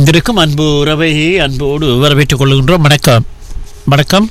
இணைந்திருக்கும் அன்பு உறவை அன்போடு வரவேற்றுக் கொள்கின்றோம் வணக்கம் வணக்கம்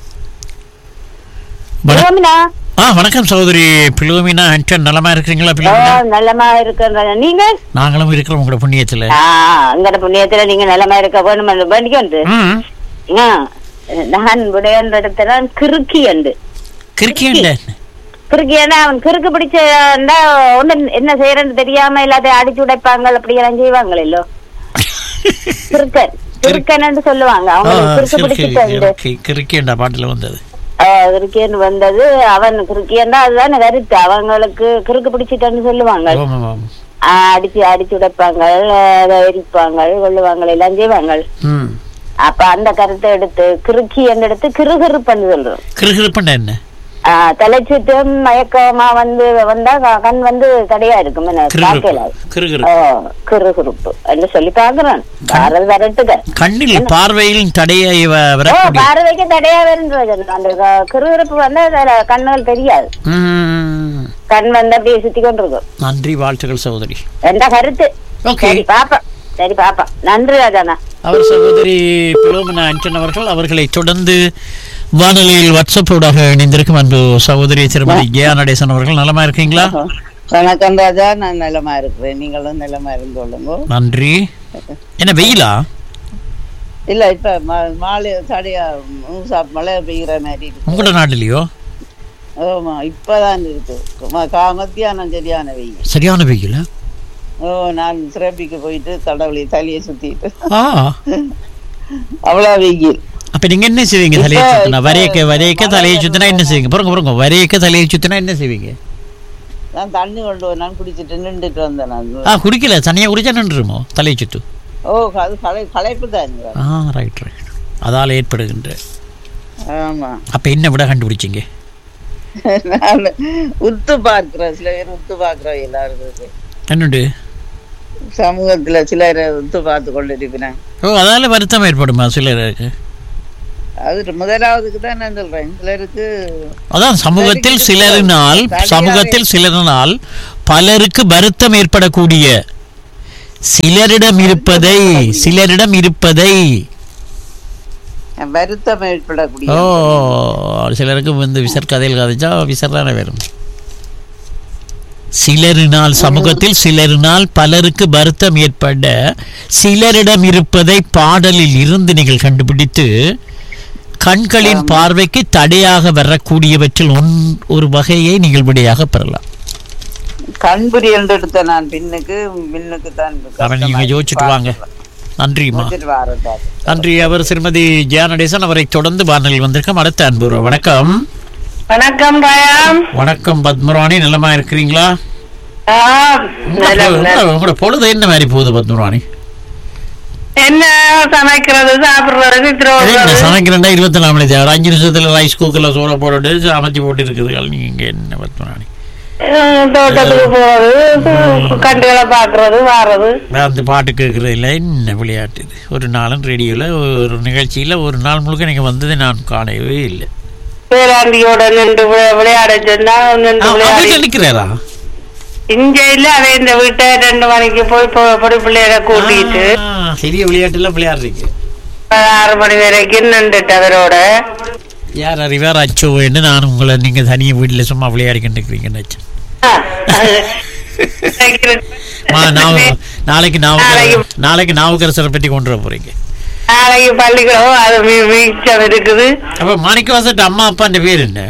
வண- ஓமினா ஆ வணக்கம் சகோதரி பிலோமினா ஆண்டன் நலமா இருக்கிறீங்களா ஓ பிலோமினா நல்லமா இருக்க நீங்க நாங்களும் இருக்கிறோம் உங்களோட புண்ணியத்துல ஆ அங்கட புண்ணியத்துல நீங்க நல்லமா இருக்க வேணும் வேண்டிக்கொண்டு ம் ஆ, நான் விடையன்ற இடத்துல கிறுக்கி உண்டு கிறுக்கியண்ட கிறுக்கியன்னா அவன் கிறுக்கு பிடிச்ச ஒண்ணு என்ன செய்யறன்னு தெரியாம இல்லாத அடிச்சு உடைப்பாங்க அப்படி எல்லாம் செய்வாங்க இல்லோ கிறுக்கன் கிறுக்கன்னு சொல்லுவாங்க அவங்க கிறுக்கு பிடிச்சிட்டு கிறுக்கியண்டா பாட்டுல வந்தது கிறுக்கியன் வந்தது அவன் கிறுக்கியன்னா அதுதானே கருத்து அவங்களுக்கு கிறுக்கு பிடிச்சிட்டன்னு சொல்லுவாங்க ஆமாம், ஆமாம். ஆ, அடிச்சு அடிச்சு உடைப்பாங்க அதை எரிப்பாங்க கொள்ளுவாங்க எல்லாம் செய்வாங்க ம் அப்ப அந்த கருத்தை எடுத்து கிறுக்கி என்று எடுத்து கிறுகிறுப்பன்னு சொல்றோம் கிறுகிறுப்புண்டா என்ன ஆ, தலைச்சுற்றும் மயக்கமா வந்து வந்தா க- கண் வந்து தடையா இருக்கும் என்ன பார்க்கல கிறுகிறுப்பு கிறுகிறுப்பு ஓ கிறுகிறுப்பு என்று சொல்லி பாக்குறேன் பாரல் வரட்டுக கண்ணில் பார்வையில் தடையை வ- ஓ வரக்கூடிய பார்வைக்கு தடையா வருன்றது அந்த க- கிறுகிறுப்பு வந்து அதுல கண்ணுகள் தெரியாது ம். கண் வந்து அப்படியே சுத்தி கொண்டிருக்கும் நன்றி வாழ்த்துக்கள் சகோதரி எந்த கருத்து ஓகே சரி பாப்பா சரி பாப்பா நன்றி ராஜாண்ணா அவர் சகோதரி பிலோமினா ஆண்டன் அவர்கள் அவர்களை தொடர்ந்து வானொலியில் வாட்ஸ்அப் ஊடாக இணைந்திருக்கும் அன்பு சகோதரி திருமதி ஜெயா நடேசன் அவர்கள் நலமா இருக்கீங்களா வணக்கம் ராஜா நான் நலமா இருக்கிறேன் நீங்களும் நலமா இருந்து கொள்ளுங்க நன்றி என்ன வெயிலா இல்ல இப்ப மா- மாலை தடையா மூசா மழை பெய்கிற மாதிரி இருக்கு உங்களோட நாட்டிலேயோ ஆமா இப்பதான் இருக்கு ம- கா- மத்தியானம் சரியான வெயில் சரியான வெயில் ஓ நான் சிறப்பிக்கு போயிட்டு கடவுளை தலையை சுத்திட்டு ஆ அவ்வளவு வெயில் அப்ப நீங்க என்ன செய்வீங்க தலையை இப்ப- சுத்தினா இப்ப வரையக்க வரையக்க மழை தலையை பெய்யுது. சுத்தினா என்ன செய்வீங்க பாருங்க பாருங்க வரையக்க தலையை சுத்தினா என்ன செய்வீங்க நான் தண்ணி கொண்டு வந்து நான் குடிச்சிட்டு நின்றுட்டு வந்தேன் நான் ஆ குடிக்கல தனியா குடிச்சா நின்றுமோ தலையை சுத்து ஓ அது கலை களைப்பு தான் ஆ ரைட் ரைட் அதால் ஏற்படுகின்ற ஆமா அப்ப என்ன விட கண்டுபிடிச்சீங்க நான் உத்து பார்க்கிறேன் சில பேர் உத்து பார்க்கிறோம் எல்லாருக்கும் என்னண்டு சமூகத்துல சிலர் உத்து பார்த்து கொண்டு இருக்கிறேன் ஓ அதால வருத்தம் ஏற்படுமா சிலருக்கு அது முதலாவதுக்கு தான் நான் சொல்றேன் சிலருக்கு அதான் சமூகத்தில் சிலரினால் சமூகத்தில் சிலரினால் பலருக்கு வருத்தம் ஏற்படக்கூடிய சிலரிடம் இருப்பதை சிலரிடம் இருப்பதை வருத்தம் ஏற்படக்கூடிய ஓ சிலருக்கு வந்து விசர் கதையில் கதைச்சா விசர் தானே வரும் சிலரினால் சமூகத்தில் சிலரினால் பலருக்கு வருத்தம் ஏற்பட சிலரிடம் இருப்பதை பாடலில் இருந்து நீங்கள் கண்டுபிடித்து கண்களின் பார்வைக்கு தடையாக வரக்கூடியவற்றில் ஒன் ஒரு வகையை நீங்கள் விடையாக பெறலாம் கண்புரி என்று எடுத்த நான் பின்னுக்கு பின்னுக்கு தான் அவன் நீங்க யோசிச்சுட்டு வாங்க நன்றிம்மா யோசிச்சுட்டு வாரேன் பாரு. நன்றி அவர் திருமதி ஜெயானடேசன் அவரை தொடர்ந்து வானொலியில் வந்திருக்கோம் அடுத்த அன்பு வணக்கம் வணக்கம் ராயாம் வணக்கம் பத்மராணி நல்லமா இருக்கிறீங்களா ஆ, நலம், நலம். உங்களோட பொழுது என்ன மாதிரி போகுது பத்மராணி என்ன சமைக்கிறது சாப்பிடுறது என்ன திரோகிறது சமைக்கிறேன்டா இருபத்தி நாலு மணி தேவை அஞ்சு நிமிஷத்துல ரைஸ் குக்கர்ல சோள போட்டுட்டு அமைச்சு போட்டு இருக்குது நீங்க என்ன பத்மராணி தோட்டத்துக்கு போறது கண்டுகளை பாக்குறது வாரது நான் அந்த பாட்டு கேட்கறது இல்லை என்ன விளையாட்டு இது ஒரு நாளும் ரேடியோவில் ஒரு நிகழ்ச்சியில் ஒரு நாள் முழுக்க நீங்கள் வந்ததை நான் காணவே இல்லை பேராண்டியோட நின்று வி- விளையாட சொன்னா நின்று விளையாடி வீட்டில் நிற்கிறாரா இங்க இல்ல அவன் இந்த வீட்டை ரெண்டு மணிக்கு போய் பொ- பொடி பிள்ளைகளை கூட்டிட்டு பெரிய விளையாட்டுலாம் விளையாடுறீங்க ஆறு மணி வரைக்கும் நின்றுட்டு அவரோட யார் அறிவார் அச்சோ என்று நான் உங்களை நீங்கள் தனியாக வீட்டில் சும்மா விளையாடிக்கிட்டு இருக்கிறீங்கன்னு வச்சேன் ஆ. மா, நாவு- நாளைக்கு நாவுக்கரசர் நாளைக்கு- நாளைக்கு நாவுக்கரசரை பற்றி கொண்டு வர போறீங்க நாளைக்கு பள்ளிக்கூடம் அது மீ- மிச்சம் இருக்குது அப்ப மாணிக்கவாசட்டு அம்மா அப்பான்ற பேர் என்ன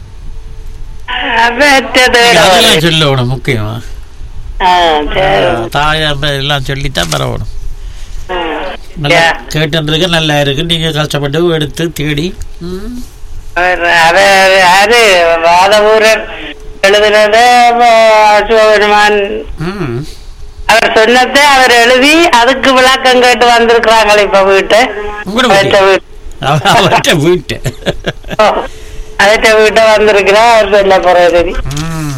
பெற்றது நீங்க அதெல்லாம் சொல்லணும் முக்கியமா ஆ, சரி. தாய் அப்பா எல்லாம் சொல்லித்தான் பரவணும் நல்லா Yeah. கேட்டுருக்கு நல்லா இருக்கு நீங்க கஷ்டப்பட்டு எடுத்து தேடி ம். அவர் அவர் யாரு வாதவூரர் எழுதினத சிவபெருமான் ம். அவர் சொன்னதை அவர் எழுதி அதுக்கு விளக்கம் கேட்டு வந்திருக்கிறாங்களே இப்ப வீட்டு உங்களோட அவர்ட்ட வீட்டு. வீட்டு அவ- அவர்ட்ட வீட்டு அவர்ட்ட வீட்டை வந்திருக்கிறா அவர் சொல்ல போறது ம்.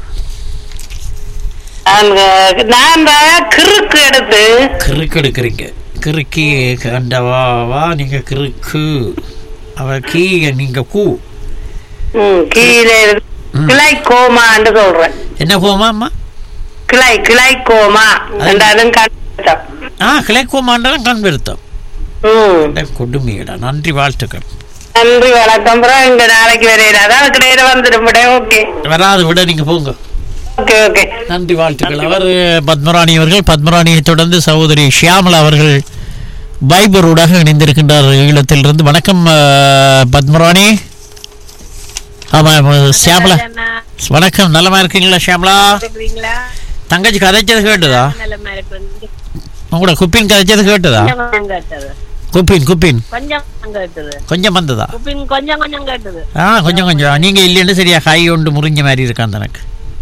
நான் நான் கிறுக்கு எடுத்து கிறுக்கு எடுக்கிறீங்க கிறுக்கி கண்டவா வா நீங்க கிறுக்கு அவ கீ நீங்க கூ ம், கீழே இருந்து ம். கிளை கோமான்னு சொல்றேன் என்ன கோமா அம்மா கிளை கிளை கோமா என்றாலும் கஷ்டம் ஆ கிழக்கு மண்டலம் கண் பெருத்தம் ம் கொடுமையடா நன்றி வாழ்த்துக்கள் நன்றி வணக்கம் அப்புறம் இங்க நாளைக்கு வரையில அதான் கிடையில வந்துடும் ஓகே வராது விட நீங்க போங்க ஓகே ஓகே நன்றி வாழ்த்துக்கள் அவர் பத்மராணி அவர்கள் பத்மராணியை தொடர்ந்து சகோதரி ஷியாமலா அவர்கள் பைபர் ஊடாக இணைந்திருக்கின்றார் ஈழத்திலிருந்து வணக்கம் அஹ், பத்மராணி ஆமா ஆமா, ஷியாமலா வணக்கம் நலமா இருக்கீங்களா ஷியாமலா இருக்கிறீங்களா தங்கச்சி கதைச்சது கேட்டுதா நிலைமை இருக்கு உங்களோட குப்பின் கதைச்சது கேட்டுதா கொஞ்சம் கேட்டது குப்பின் குப்பின் கொஞ்சம் கேட்டது கொஞ்சம் வந்ததா உப்பின் கொஞ்சம் கொஞ்சம் கேட்டது ஆ கொஞ்சம் கொஞ்சம் நீங்க இல்லைன்னு சரியா கை ஒன்று முறிஞ்ச மாதிரி இருக்கான் எனக்கு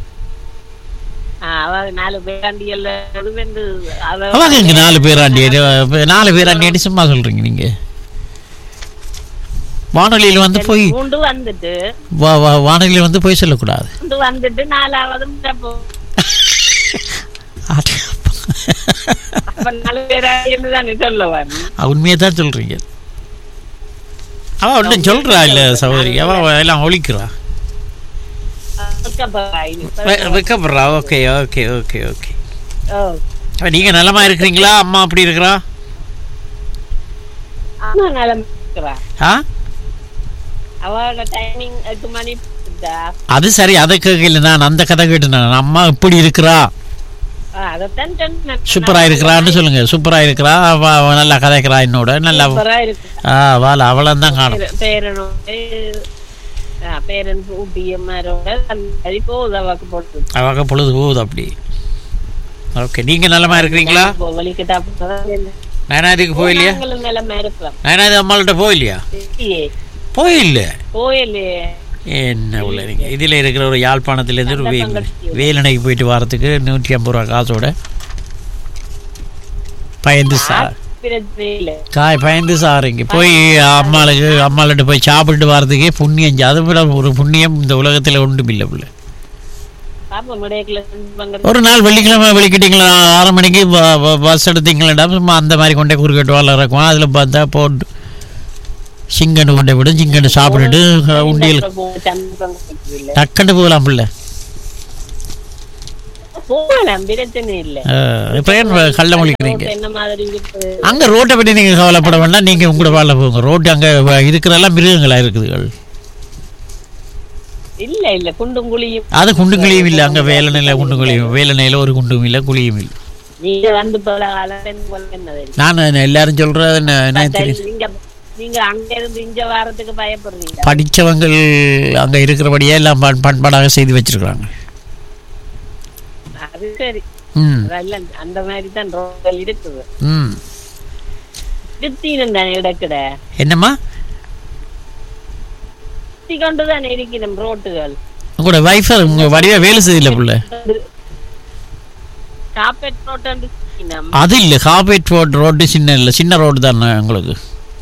ஆ, அவ நாலு பேராண்டியல்ல இது வந்து அவ அவங்க இங்க நாலு பேராண்டி நாலு பேராண்டி சும்மா சொல்றீங்க நீங்க வானொலியில் வந்து போய் மூண்டு வந்துட்டு வா- வா- வானொலியில் வந்து போய் சொல்லக்கூடாது மூண்டு வந்துட்டு நாலாவது முட்டப்போ. அது- அப்ப நாலு பேராண்டியல் தானே சொல்லுவான் உண்மையை தான் சொல்றீங்க அவ ஒன்றும் சொல்றா இல்ல சகோதரி அவ அவ எல்லாம் ஒழிக்கிறா வெ- வெக்கப்படுறா ஓகே ஓகே ஓகே ஓகே நீங்க நலமா இருக்கிறீங்களா அம்மா அப்படி இருக்கிறா ஆமா நிலைமை இருக்கிறா ஆ அவளோட டைமிங் எட்டு மணி இருக்குதா? அது சரி அதை கேட்கல நான் அந்த கதை கேட்டு நான் அம்மா இப்படி இருக்கிறா ஆ, அதைத்தான் சொன்னேன். சூப்பரா இருக்கிறான்னு சொல்லுங்க சூப்பரா இருக்கிறா அவ அவ நல்லா கதைக்கிறா என்னோட நல்லா சூப்பரா இருக்கு ஆ வாழ அவளும் தான் காணும் பேர- பேரனோட ஆ, பேரன் ஊட்டியம்மாரோட அந்த மாதிரி போகுது அவக்கு போட்டு அவங்க பொழுது போகுது அப்படி ஓகே நீங்க நலமா இருக்கிறீங்களா வலிக்கிட்டா அப்படிதான் நயனாதிக்கு போயிலையா நாங்களும் நிலைமை இருக்கிறோம் நயனாதி அம்மாள்கிட்ட போயிலையா இல்லையே, போயில்ல கோயிலையே என்ன உள்ள நீங்க இதுல இருக்கிற ஒரு யாழ்ப்பாணத்துலேருந்து ஒரு வே- வேலணைக்கு போயிட்டு வரதுக்கு நூற்றி ஐம்பது ரூபா காசோட பயந்து சா பிரச்சனை இல்லை காய் பயந்து சாருங்க போய் அம்மாளுக்கு அம்மாள்கிட்ட போய் சாப்பிட்டு வரதுக்கே புண்ணியம் செய். அதை விட ஒரு புண்ணியம் இந்த உலகத்தில் ஒன்றும் இல்லை பிள்ளை பாப்பா மிடையக்குல பங்கு ஒரு நாள் வெள்ளிக்கிழமை வெளிக்கிட்டீங்களா ஆறு மணிக்கு ப- ப- பஸ் எடுத்தீங்களா சும்மா அந்த மாதிரி கொண்டே குறுக்கட்டு வாழ இருக்கும் அதில் பார்த்தா போட்டு சிங்கன்னு கொண்டே விடும் சிங்கன்னு சாப்பிட்டுட்டு உண்டியல் இல்லை டக்குன்னு போகலாம் பிள்ளை போகலாம் பிரச்சனை இல்லை இப்போ ஏன் கள்ள முழிக்கிறீங்க என்ன மாதிரி இருக்கு அங்கே ரோட்டை பற்றி நீங்கள் கவலைப்பட வேண்டாம் நீங்கள் உங்களோட வாழ போங்க ரோட்டு அங்கே இருக்கிறதெல்லாம் மிருகங்களா இருக்குதுகள் இல்ல இல்ல குண்டும் குழியும் அது குண்டுங்குழியும் இல்லை அங்கே வேலனையில் குண்டுங்குழியும் வேலனையில் ஒரு குண்டும் இல்லை குழியும் இல்லை நீங்க வந்து பல காலம் என்ன தெரியும் நான் எல்லாரும் சொல்கிறது என்ன தெரியும் நீங்க நீங்க அங்க இருந்து இங்க வாரத்துக்கு பயப்படுறீங்க படித்தவங்கள் அங்கே இருக்கிறபடியே எல்லாம் பண் பண்பாடாக செய்து வச்சிருக்கிறாங்க அது சரி ம் அதெல்லாம் அந்த மாதிரி தான் ரோடுகள் இருக்குது ம் வித்தீனம் தானே இடக்கிட என்னம்மா சுத்தி கொண்டு தானே இருக்கணும் ரோட்டுகள் உங்களோட வைஃபை உங்கள் வடிவா வேலை செய்யல புள்ள காப்பெட் ரோட்டு சுத்தினம் அது இல்லை காபேட் ரோடு ரோடு சின்ன இல்லை சின்ன ரோடு தானே உங்களுக்கு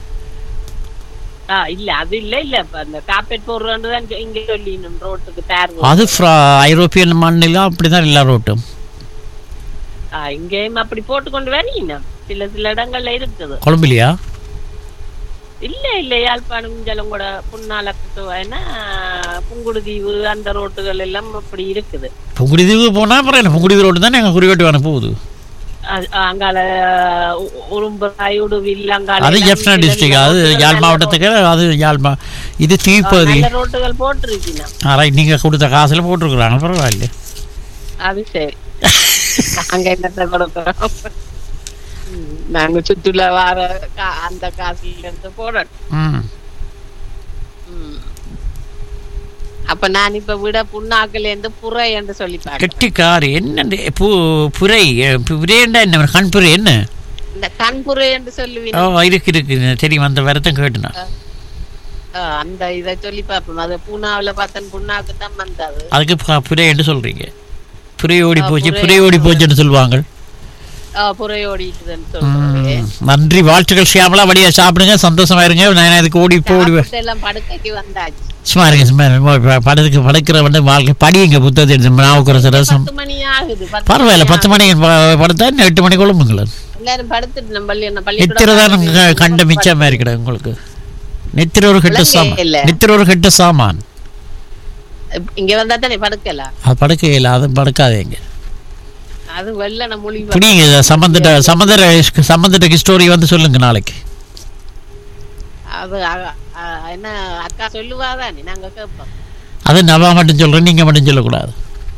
ஆ இல்ல அது இல்ல இல்ல இப்ப அந்த காப்பெட் போடுறது தான் இங்க சொல்லிடணும் ரோட்டுக்கு பேர் அது ஃப்ரா ஐரோப்பியன் மாநிலம் அப்படி தான் எல்லா ரோட்டும் இங்கேயும் அப்படி போட்டு கொண்டு வரீங்க சில சில இடங்கள்ல இருக்குது கொழம்புலையா இல்ல இல்ல யாழ்ப்பாணம் ஜலம் கூட புன்னால ஏன்னா புங்குடுதீவு அந்த ரோட்டுகள் எல்லாம் அப்படி இருக்குது புங்குடிதீவு போனால் அப்புறம் என்ன புங்குடிதீவு ரோடு தானே எங்கள் குறிவேட்டு வேணும் போகுது அது- அங்கால உ- உரும்புராய் உடுவில் அங்கால அது எல்லாம் ஜெஃப்னா சில டிஸ்ட்ரிக்ட் அது ரோட்டுகள் யாழ் நல்ல மாவட்டத்துக்கு அது யாழ் மா இது ரோட்டு- தீப்பதி நல்ல ரோட்டுகள் போட்டிருக்கீங்க ரைட் நீங்கள் கொடுத்த காசில் போட்டிருக்குறாங்க பரவாயில்ல அது சரி அங்க என்னத்தை கொடுக்குறோம் ம், நாங்க சுற்றுலா வார கா- அந்த காசுல இருந்து போடணும் ம் ம். அப்ப நான் இப்ப விட புண்ணாக்குல இருந்து புறை என்று சொல்லி பாக்கிறேன் கெட்டிக்கார் என்ன பூ புரை அஹ், புரையண்டா என்ன கண் புரை என்ன இந்த கண்புரை என்று சொல்லுவீங்க ஓ இருக்கு இருக்கு தெரியும் அந்த வரத்தம் கேட்டுனா அந்த இத சொல்லி பார்ப்போம் அது பூனாவுல பார்த்தன் புண்ணாக்கு தான் வந்தது அதுக்கு ப- புரை என்று சொல்றீங்க புரை ஓடி ஆ, போச்சு புரை புரை ஓடி போச்சுன்னு சொல்லுவாங்க ஆ, புரை ஓடிட்டுதுன்னு சொல்றது ம், நன்றி வாழ்த்துக்கள் ஷியாமலா வழியா சாப்பிடுங்க சந்தோஷமா இருங்க நான் இதுக்கு ஓடி இப்போ ஓடி சாப்பிட்டு எல்லாம் படுக்கைக்கு வந்தாச்சு சும்மா இருங்க சும்மா இருங்க. ப- படத்துக்கு படுக்கிற வந்து வாழ்க்கை படிங்க புத்தகத்தை எடுத்து நாவுக்குற ரசம் பத்து மணி ஆகுது பத்து பரவாயில்ல மணி பத்து மணிக்கு ப- படுத்தா இன்னும் எட்டு மணிக்கு கொள்ளுங்களா ஆகுது. எல்லாரும் படுத்துட்டு நம்ம பள்ளி என்ன நித்திர தான் பள்ளிக்கூடம் கண்ட மிச்சமா இருக்கிற உங்களுக்கு நித்திர ஒரு கெட்ட விளங்கே சாமான் இல்ல. நித்திர ஒரு கெட்ட சாமான் இங்க வந்தா தானே படுக்கலாம் அது படுக்கையில் அது படுக்காதேங்க அது வெள்ளன மொழி புரியுங்க சம்பந்தட்ட சம்பந்தர சம்பந்தட்ட ஸ்டோரி வந்து சொல்லுங்க நாளைக்கு அது அ- அ- என்ன அக்கா சொல்லுவாதானே நாங்க கேட்போம் அது நவா மட்டும் சொல்றேன் நீங்க மட்டும் சொல்லக்கூடாது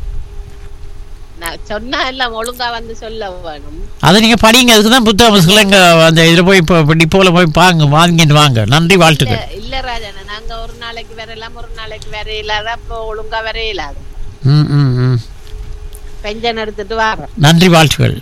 நான் சொன்னா எல்லாம் ஒழுங்கா வந்து சொல்ல வேணும் அதை நீங்க படிங்க அதுக்கு தான் புத்தக புஸ்தகம் இங்க அந்த இதில் போய் இப்போ டிப்போல போய் பாங்க வாங்கிட்டு வாங்க நன்றி வாழ்த்துக்கள் இல்ல- இல்ல ராஜாண்ணா நாங்க ஒரு நாளைக்கு வரலாம் ஒரு நாளைக்கு வர இல்லாத அப்போ ஒழுங்கா வர இல்லாத ம் ம் ம் பெஞ்சன் எடுத்துட்டு வரோம் நன்றி வாழ்த்துக்கள்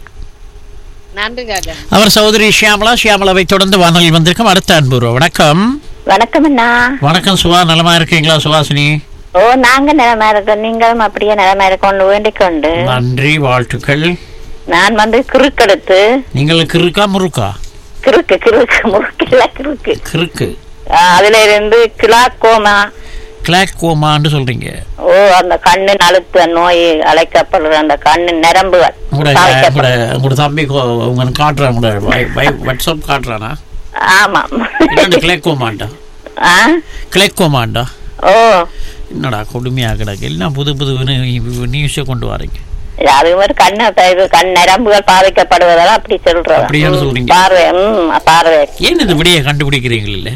நன்றி ராஜா அவர் சகோதரி ஷியாமலா ஷியாமலாவை தொடர்ந்து வானொலி வந்திருக்கும் அடுத்த அன்பு வணக்கம் வணக்கம் அண்ணா வணக்கம் சுபா நலமா இருக்கீங்களா சுபாசினி ஓ நாங்க நிலமா இருக்கோம் நீங்களும் அப்படியே நிலமா இருக்கோம் வேண்டிக் கொண்டு நன்றி வாழ்த்துக்கள் நான் வந்து கிறுக்கெடுத்து நீங்கள் கிறுக்கா முறுக்கா கிறுக்கு கிறுக்கு முறுக்கில்ல கிறுக்கு கிறுக்கு ஆ, அதுல இருந்து கிளாக்கோமா கிளாக் கோமான்னு சொல்றீங்க ஓ அந்த கண்ணின் அழுத்த நோய் அழைக்கப்படுற அந்த கண்ணின் நரம்புகள் உங்களோட பாதிக்கப்படும். உங்களோட உங்களோட தம்பி கோ- உங்களுக்கு காட்டுறான் உங்களோட வை- வை- வாட்ஸ்அப் காட்டுறானா ஆமா என்னண்டு கிளாக் கோமாண்டா ஆ? கிளாக் கோமாண்டா ஓ என்னடா கொடுமையா கிடக்கு எல்லாம் புது புது நியூஸை கொண்டு வரீங்க அது மாதிரி கண்ணு இது கண் நரம்புகள் பாதிக்கப்படுவதால அப்படி சொல்றோம் அப்படியான்னு சொல்றீங்க? பார்வை ம் பார்வை ஏன் இந்த விடையை கண்டுபிடிக்கிறீங்க இல்ல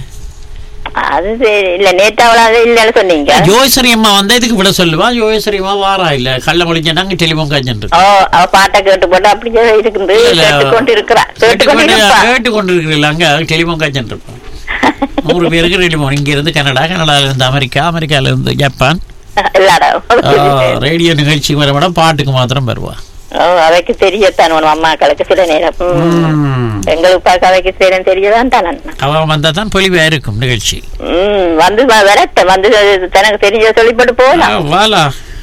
அது சரி இல்ல நேற்று அவ்வளவு இல்லைன்னு சொன்னீங்க ஜோயசரி அம்மா வந்தா இதுக்கு விட சொல்லுவா ஜோயசரி அம்மா வாரா இல்ல கள்ள முடிஞ்ச நாங்க டெலிஃபோன் காய்ச்சல் ஓ அவ பாட்டை கேட்டு போட்டு அப்படியே இருக்குது கேட்டுக்கொண்டு இருக்கிறா கேட்டுக்கொண்டு இருப்பா கேட்டு கொண்டு இருக்கிறீங்களா அங்க டெலிஃபோன் காய்ச்சல் இருப்போம் நூறு பேருக்கு டெலிஃபோன் இங்க இருந்து கனடா கனடால இருந்து அமெரிக்கா அமெரிக்கால இருந்து ஜப்பான் இல்லடா ரேடியோ நிகழ்ச்சி வர விட பாட்டுக்கு மாத்திரம் வருவா ஓ அவைக்கு தெரியத்தான் உன் அம்மாக்களுக்கு சில நேரம் ம். ம். எங்களுக்கு பார்க்க அவைக்கு சேரம் தெரியதான் தான் அண்ணா. அவன் வந்தா தான் பொலிவா இருக்கும் நிகழ்ச்சி ம் வந்து வ- வரட்டும் வந்து தனக்கு தெரிஞ்ச சொல்லிப்பட்டு போகலாம் ஆ, வாலா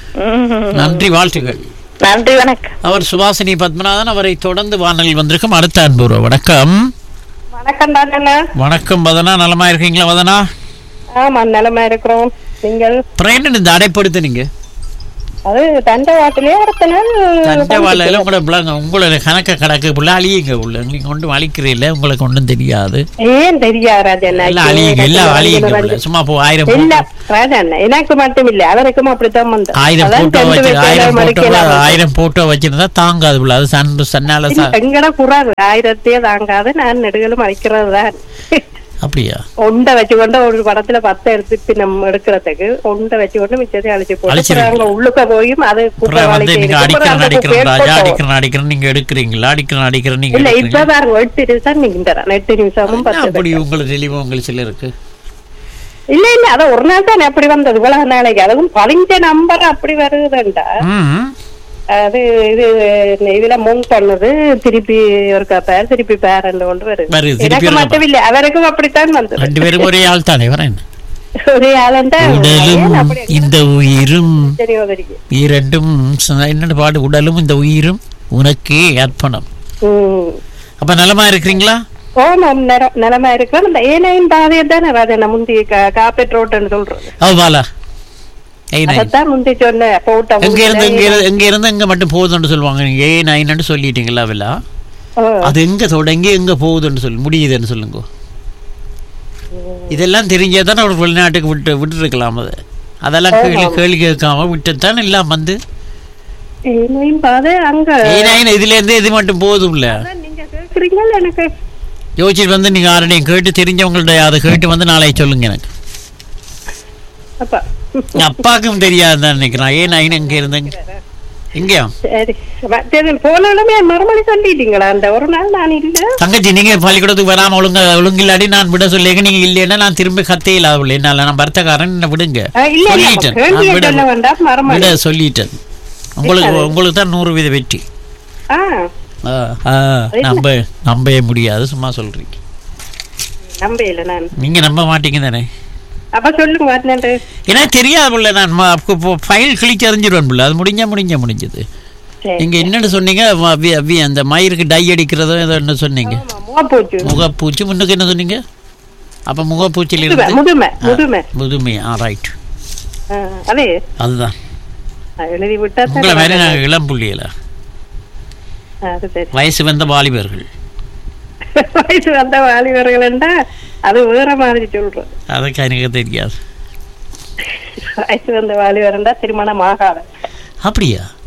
ம். நன்றி வாழ்த்துக்கள் நன்றி வணக்கம் அவர் சுபாசினி பத்மநாதன் அவரை தொடர்ந்து வானலில் வந்திருக்கும் அடுத்த அன்புறவு வணக்கம் வணக்கம் தானே வணக்கம் வதனா நலமா இருக்கீங்களா வதனா ஆமா நிலைமை இருக்கிறோம் நீங்கள் பிரேன் இந்த அடைப்படுத்துனீங்க அது தண்டவாட்டிலே அடுத்த நாள் தண்டவாளையில உங்களோட பிள்ளைங்க உங்களோட கணக்க கணக்கு புள்ள அழியுங்க உள்ள நீங்க ஒன்றும் அழிக்கிறீல்ல உங்களுக்கு ஒன்றும் தெரியாது ஏன் தெரியா ராஜன் எல்லாம் அழியுங்க எல்லாம் அழியுங்க புள்ள சும்மா போ ஆயிரம் இல்ல photo- ராஜன் எனக்கு மட்டும் இல்ல அவருக்கும் அப்படித்தான் வந்தது ஆயிரம் அதான் போட்டோ ரெண்டு வச்சு பேரும் ஆயிரம் போட்டோ மடிக்கலாம். ஆயிரம் போட்டோ வச்சிருந்தா தாங்காது புள்ள அது சன் சன்னால இல்ல, சா- எங்கட குறாது ஆயிரத்தையே தாங்காது நான் நெடுகளும் அடிக்கிறது தான் அப்படியா உண்டை வச்சுக்கொண்டு ஒரு படத்துல பத்து எடுத்து நம்ம எடுக்கிறதுக்கு உண்டை வச்சுக்கொண்டு மிச்சத்தை அழிச்சு போட்டு அழிச்சிருவீங்க. அப்புறம் அங்க உள்ளுக்க போயும் அது அப்புறம் வந்து நீங்க அடிக்கிறேன் அடிக்கிறேன் ராஜா இல்ல அடிக்கிறேன் அடிக்கிறேன் நீங்க எடுக்கிறீங்களா அடிக்கிறேன் அடிக்கிறேன் நீங்க இப்ப எடுக்கிறீங்க பாருங்க எட்டு நிமிஷம் நீங்க எட்டு நிமிஷமும் என்ன பத்து அப்படி உங்களுக்கு தெளிவு உங்களுக்கு சில இருக்கு இல்ல இல்ல அத ஒரு நாள் தான் அப்படி வந்தது இவ்வளவு நாளைக்கு அதுவும் பழிஞ்ச நம்பர் அப்படி வருதுண்டா ம் அது இது இதுல முன் பண்ணது திருப்பி ஒரு பேர் திருப்பி பேர் கொண்டு வருது வருது, திருப்பி எனக்கு ஒரு மட்டும் இல்ல அவருக்கும் அப்படித்தான் வந்தது ரெண்டு பேரும் ஒரே ஆள் தானே வரேன் ஒரே ஆளண்டா உடலும் இந்த உயிரும் தெரியும் இரண்டும் ச- என்னோட பாடு உடலும் இந்த உயிரும் உனக்கே அர்ப்பணம் உம் அப்ப நலமா இருக்கிறீங்களா ஓ நம் நிற- நிலைமை இருக்கிறோம் இந்த ஏனையும் பாதையை தானே ராஜா முந்தி காப்பேட் ரோட்டுன்னு சொல்றது அவ பாலா ஏய் நைன் அதான் முந்தி சொன்ன போட்ட எங்க இருந்து எங்க இருந்து எங்க இருந்து எங்க மட்டும் போகுதுன்னு சொல்லுவாங்க நீங்க ஏ நைன்னு சொல்லிட்டீங்களா அவளா அது எங்க தொடங்கி எங்க போகுதுன்னு சொல்லு முடியுதுன்னு சொல்லுங்க இதெல்லாம் தெரிஞ்சே தானே ஒரு வெளிநாட்டுக்கு விட்டு விட்டுருக்கலாம் அது அதெல்லாம் கேள்வி கேள்வி கேட்காம விட்டுத்தான் எல்லாம் வந்து ஏனையும் பாதை அங்க ஏன்னா இதுல இருந்து இது மட்டும் போதும்ல நீங்க கேக்குறீங்களா எனக்கு யோசிச்சுட்டு வந்து நீங்க யாருடையும் கேட்டு தெரிஞ்சவங்கள்ட்ட அதை கேட்டு வந்து நாளைக்கு சொல்லுங்க எனக்கு அப்பா எங்க அப்பாவுக்கும் தெரியாது தான் நினைக்கிறேன் ஏன் நான் எங்க இருந்தேங்க எங்கேயா சரி சரி போனாலுமே மறுமொழி சொல்லிட்டீங்களா அந்த ஒரு நாள் நான் இல்ல தங்கச்சி நீங்க பள்ளிக்கூடத்துக்கு வராம ஒழுங்க ஒழுங்கு இல்லாடி நான் விட சொல்லிங்க நீங்க இல்லைன்னா நான் திரும்பி கத்தே இல்லாத என்னால நான் பர்த்தக்காரன் என்ன விடுங்க ஆ, இல்ல இல்ல சொல்லிட்டேன் நான் கேள்வியை விட சொல்ல வேண்டாம் மறுமொழி விட சொல்லிட்டேன் உங்களுக்கு உங்களுக்கு தான் நூறு வீத வெற்றி ஆ ஆ, ஆ, நம்ப நம்பவே முடியாது சும்மா சொல்றீங்க நம்பையில நான் நீங்க நம்ப மாட்டீங்க தானே அப்ப சொல்லுங்க வாத்தினு ஏன்னா தெரியாது புள்ள நான் ஃபைல் கிழிச்சு அறிஞ்சிருவேன் புள்ள அது முடிஞ்சா முடிஞ்ச முடிஞ்சது நீங்க என்னன்னு சொன்னீங்க வ- வி- வி- அந்த மயிருக்கு டை அடிக்கிறதோ ஏதோ என்ன சொன்னீங்க முகப்பூச்சு முகப்பூச்சி முன்னுக்கு என்ன சொன்னீங்க அப்ப முகப்பூச்சியில் முதுமை இருந்து முதுமை முதுமை முதுமை ஆ ரைட் ஆ, அதே அதுதான் நான் எழுதி விட்டா தான் உங்களை மாதிரி நாங்கள் இளம் புள்ளியல அது சரி வயசு வந்த வாலிபர்கள் வயசு வந்த வாலிபர்கள்டா அது வேற மாதிரி சொல்றோம் அதுக்கு எனக்கு தெரியாது வயசு வந்த வாலிபர்ண்டா திருமணம் ஆகாத அப்படியா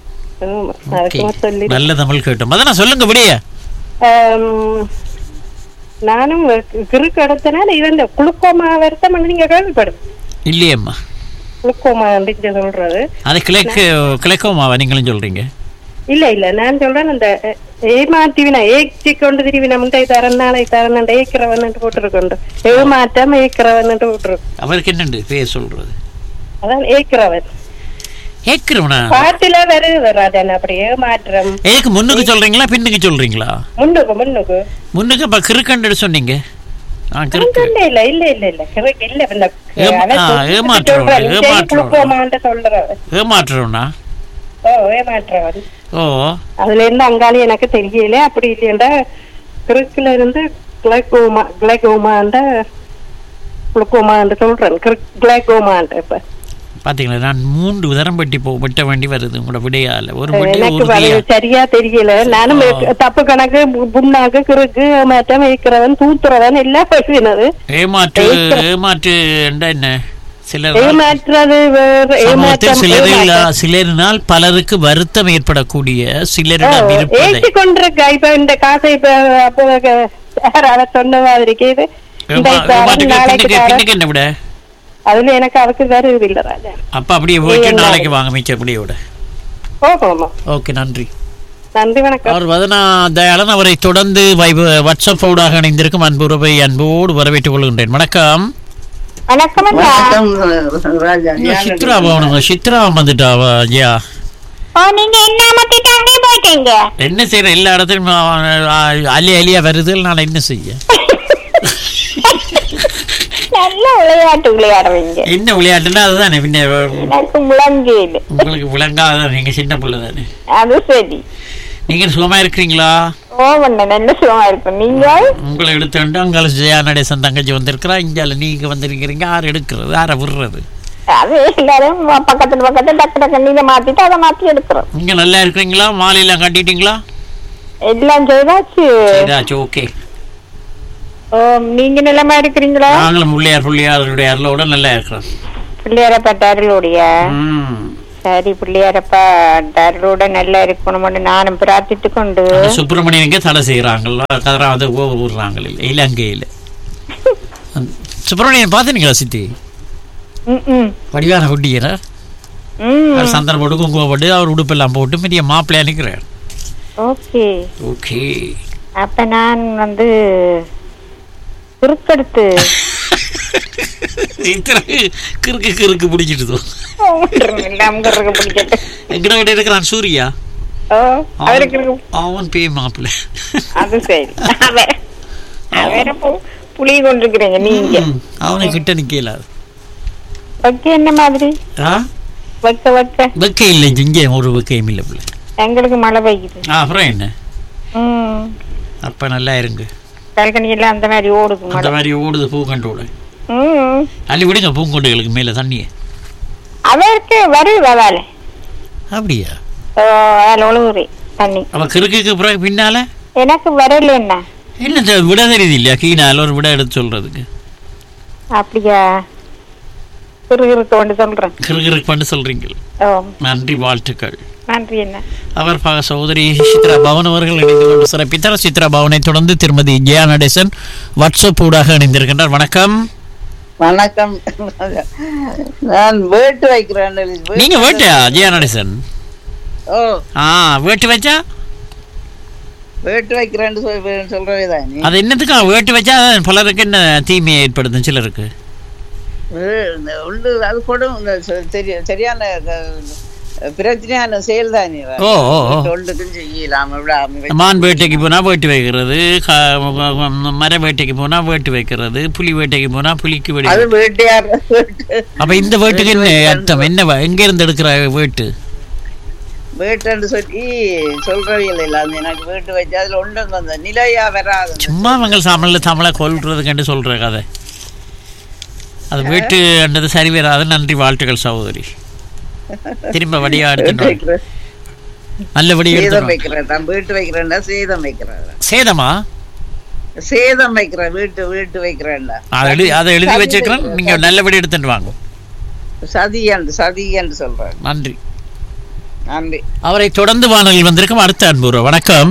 ஆமா, ஓகே அதுக்கு சொல்லி நல்ல தமிழ் கேட்டோம் அதான் சொல்லுங்க விடிய ஆம், நானும் கிறுக்கு எடுத்தனால இவன் இந்த குளுக்கோமா வருத்தம் நீங்க கேள்விப்படும் இல்லையம்மா குளுக்கோமா அப்படின்னு சொல்றது அது கிழக்கு கிழக்கோமாவா நீங்களும் சொல்றீங்க இல்ல இல்ல நான் சொல்றேன் அந்த அஹ், ஏமாற்றிவினா ஏச்சி கொண்டு திருவினா முண்டை தரன் நாளை தரன் ஏக்கிறவன் போட்டிருக்கோண்டு ஏமாற்றம் ஏக்கிறவன் போட்டிருக்கு அவருக்கு என்னண்டு பேர் சொல்றது அதான் ஏக்கிறவன் ஏக்கிறவனா பாட்டுல வருது ராஜன் அப்படி ஏமாற்றம் ஏக்கு முன்னுக்கு சொல்றீங்களா பின்னுக்கு சொல்றீங்களா முன்னுக்கு முன்னுக்கு முன்னுக்கு அப்ப கிறுக்கண்டு சொன்னீங்க ஆ கிறுக்கு இல்ல இல்ல இல்ல இல்ல இல்ல கிறுக்கு இல்ல இந்த ஏமா- அவன் ஆ, சொல்றது ஏமாற்றுறவன், சொல்றான். சரி, ஏமாற்றுறவன். குளுக்கோமான்ட்டு சொல்றவன் ஏமாற்றுறவனா ஓ ஏமாற்றவன் ஓ அதுல இருந்து அங்காளி எனக்கு தெரியல அப்படி இல்லையண்டா கிறுக்குல இருந்து கிளைகோமா கிளைகோமாண்ட குளுக்கோமான்னு சொல்றேன் கிளைகோமான்ட்டு இப்ப பாத்தீங்களா நான் மூன்று தரம் வெட்டி போ வெட்ட வேண்டி வருது உங்களோட விடையால ஒரு வெட்டி எனக்கு அது உறுதியா சரியா தெரியல நானும் தப்பு கணக்கு பு- புண்ணாக்கு கிறுக்கு ஏமாற்றம் வைக்கிறவன் தூத்துறவன் எல்லாம் பேசினது ஏமாற்று ஏமாற்று என்றா என்ன சிலர் ஏமாற்றுறது வேற சமூகத்தில் ஏமாற்றம் சிலரில் ஏமாற்றம். சிலரினால் பலருக்கு வருத்தம் ஏற்படக்கூடிய சிலரிடம் இருப்பதை ஏற்றி கொண்டிருக்கா இப்ப இந்த காசை இப்ப அப்போ யாரால சொன்ன மாதிரி கேது இந்த ஏமா- இப்ப ஏமாற்றுக்கு நாளைக்கு பின்னுக்கு தரேன். பின்னுக்கு என்ன விட அதுல எனக்கு அதுக்கு வருது இல்ல ராஜா அப்ப அப்படியே போயிட்டு ஏன் நாளைக்கு வாங்க மிச்சப்படியே விட போகணுமா ஓகே நன்றி நன்றி வணக்கம் அவர் வதனா தயாளன் அவரை தொடர்ந்து வைப வாட்ஸ்அப் ஊடாக இணைந்திருக்கும் அன்புறவை அன்போடு வரவேற்றுக் கொள்கின்றேன் வணக்கம் வணக்கம் ஐயா வணக்கம் ராஜா சித்ரா பவனுங்க சித்ரா வந்துட்டாவா ஐயா ஓ நீங்க என்ன மாத்திட்டு அங்கே போயிட்டீங்க என்ன செய்யற எல்லா இடத்துலயும் ஆ, ஆ, அலி அலியா வருது நான் என்ன செய்ய நல்ல விளையாட்டு விளையாடுவீங்க என்ன விளையாட்டுன்னா அதுதானே பின்ன எனக்கு முழங்கேது உங்களுக்கு விளங்காத நீங்க சின்ன பிள்ளை தானே அது சரி நீங்க சுகமா இருக்கிறீங்களா ஓ பண்ண நல்ல சுகமா இருக்கும் நீங்க உங்களை எடுத்துட்டு அங்கால ஜெயா நடேசன் தங்கச்சி வந்திருக்கிறா இங்கால நீங்க வந்திருக்கிறீங்க யார் எடுக்கிறது யாரை விடுறது அது எல்லாரும் பக்கத்துல பக்கத்துல டக்கு டக்கு நீங்க மாத்திட்டு அதை மாத்தி எடுக்கிறோம் நீங்க நல்லா இருக்கிறீங்களா மாலையெல்லாம் கட்டிட்டீங்களா எல்லாம் செய்தாச்சு சரிதாச்சு ஓகே ஓ நீங்க நிலமா இருக்கிறீங்களா நாங்களும் பிள்ளையார் பிள்ளையாருடைய அருளோட நல்லா இருக்கிறோம் பிள்ளையாரப்பா டருளுடைய ம். சரி பிள்ளையாரப்பா டருளோட நல்லா இருக்கணும்னு நானும் பிரார்த்தித்து கொண்டு அந்த சுப்பிரமணியனுக்கே தடை செய்யறாங்கல்ல கதறாவது ஊர்றாங்க இலங்கையில அந்த சுப்பிரமணியன் பாத்தீங்களா சித்தி ம், ம், வடிவான குட்டியரா ம். அவர் சந்தனம் போட்டு குங்குமம் போட்டு அவர் உடுப்பெல்லாம் போட்டு பெரிய மாப்பிள்ளையா நிற்கிறார் ஓகே ஓகே அப்ப நான் வந்து குறுக்கெடுத்து இத்தனை கிறுக்கு கிறுக்கு பிடிச்சிட்டு எல்லாம் குறுக்கு பிடிக்கட்டு எங்கட கிட்ட இருக்கிறான் சூர்யா ஓ அவருக்கு இருக்கு. அவன் பேய் மாப்பிள்ளை அது சரி அவ- அவர பு- புளி கொண்டிருக்கிறீங்க நீங்க ம், அவனை கிட்ட நிக்கல வைக்க என்ன மாதிரி ஆ வைக்க வைக்க வெக்க இல்லை இங்கே ஒரு வெக்கையும் இல்லை பிள்ளை எங்களுக்கு மழை பெய்யுது ஆ, அப்புறம் என்ன ம் அப்ப நல்லா இருங்க கல்கனி எல்லாம் அந்த மாதிரி ஓடுது அந்த மழை மாதிரி ஓடுது பூக்கண்டோட ம் அள்ளி விடுங்க பூங்கொண்டுகளுக்கு மேல தண்ணியை அவருக்கு வருது வேலை அப்படியா அதில் ஒழுகுறி தண்ணி அவ கிறுக்குக்கு பிறகு பின்னால எனக்கு வரல என்ன என்ன இந்த விட தெரியுது இல்லையா கீழால ஒரு விட எடுத்து சொல்றதுக்கு அப்படியா கிறுகிறுக்க கொண்டு சொல்றேன் கிறுகிறுக்கு பண்ணி சொல்றீங்க ஓ நன்றி வாழ்த்துக்கள் நன்றி என்ன அவர் பக சகோதரி சித்ரா பவன் அவர்கள் இணைந்து கொண்டு சிறப்பித்தார் சித்ரா பவனை தொடர்ந்து திருமதி ஜெயா நடேசன் வாட்ஸ்அப் ஊடாக இணைந்திருக்கின்றார் வணக்கம் வணக்கம் நான் வேட்டு வைக்கிறேன் நீங்க வேட்டையா ஜெயா நடேசன் ஓ ஆ வேட்டு வச்சா வேட்டு வைக்கிறேன்னு சொல் சொல்றவே தான் நீ அது என்னத்துக்கா வேட்டு வச்சா பலருக்கு என்ன தீமையை ஏற்படுத்தும் சிலருக்கு வே- இந்த உள்ளு அது கொடும் இந்த ச- தெரிய சரியான க- பிரச்சனையான செயல் தான் நீ ஓ, ஓ, ஓ. ஒன்றுக்கும் செய்யலாம் விடாம வை- மான் வேட்டைக்கு போனா வேட்டு வைக்கிறது க- மர வேட்டைக்கு போனா வேட்டு வைக்கிறது புலி வேட்டைக்கு போனா புலிக்கு வெடி அது வேட்டையார் வேட்டு அப்ப இந்த வேட்டுக்கு என்ன அர்த்தம் என்ன வ- எங்க இருந்து எடுக்கிற வேட்டு வேட்டுன்னு சொல்லி சொல்றவியல் இல்லை அந்த எனக்கு வேட்டு வச்சு அதுல ஒன்றும் அந்த நிலையா வராது சும்மா அவங்க தமிழ்ல தமிழை கொல்றதுக்கண்டு சொல்ற கதை அது வீட்டு என்றது சரி வராது நன்றி வாழ்த்துக்கள் சகோதரி திரும்ப வடியா வேட்டு எடுத்துட்டு வைக்கிறேன் நல்ல வடியா சேதம் எடுத்துட்டு வைக்கிறேன் நான் வீட்டு வைக்கிறேன்டா சேதம் வைக்கிறேன் சேதமா சேதம் வைக்கிறேன் வீட்டு வீட்டு வைக்கிறேன்டா அதை எழுதி அதை எழுதி வச்சிருக்கிறேன் நீங்க நல்லபடி எடுத்துட்டு வாங்க சதி என்று சதி என்று சொல்றேன் நன்றி நன்றி அவரை தொடர்ந்து வானொலியில் வந்திருக்கும் அடுத்த அன்பு வணக்கம்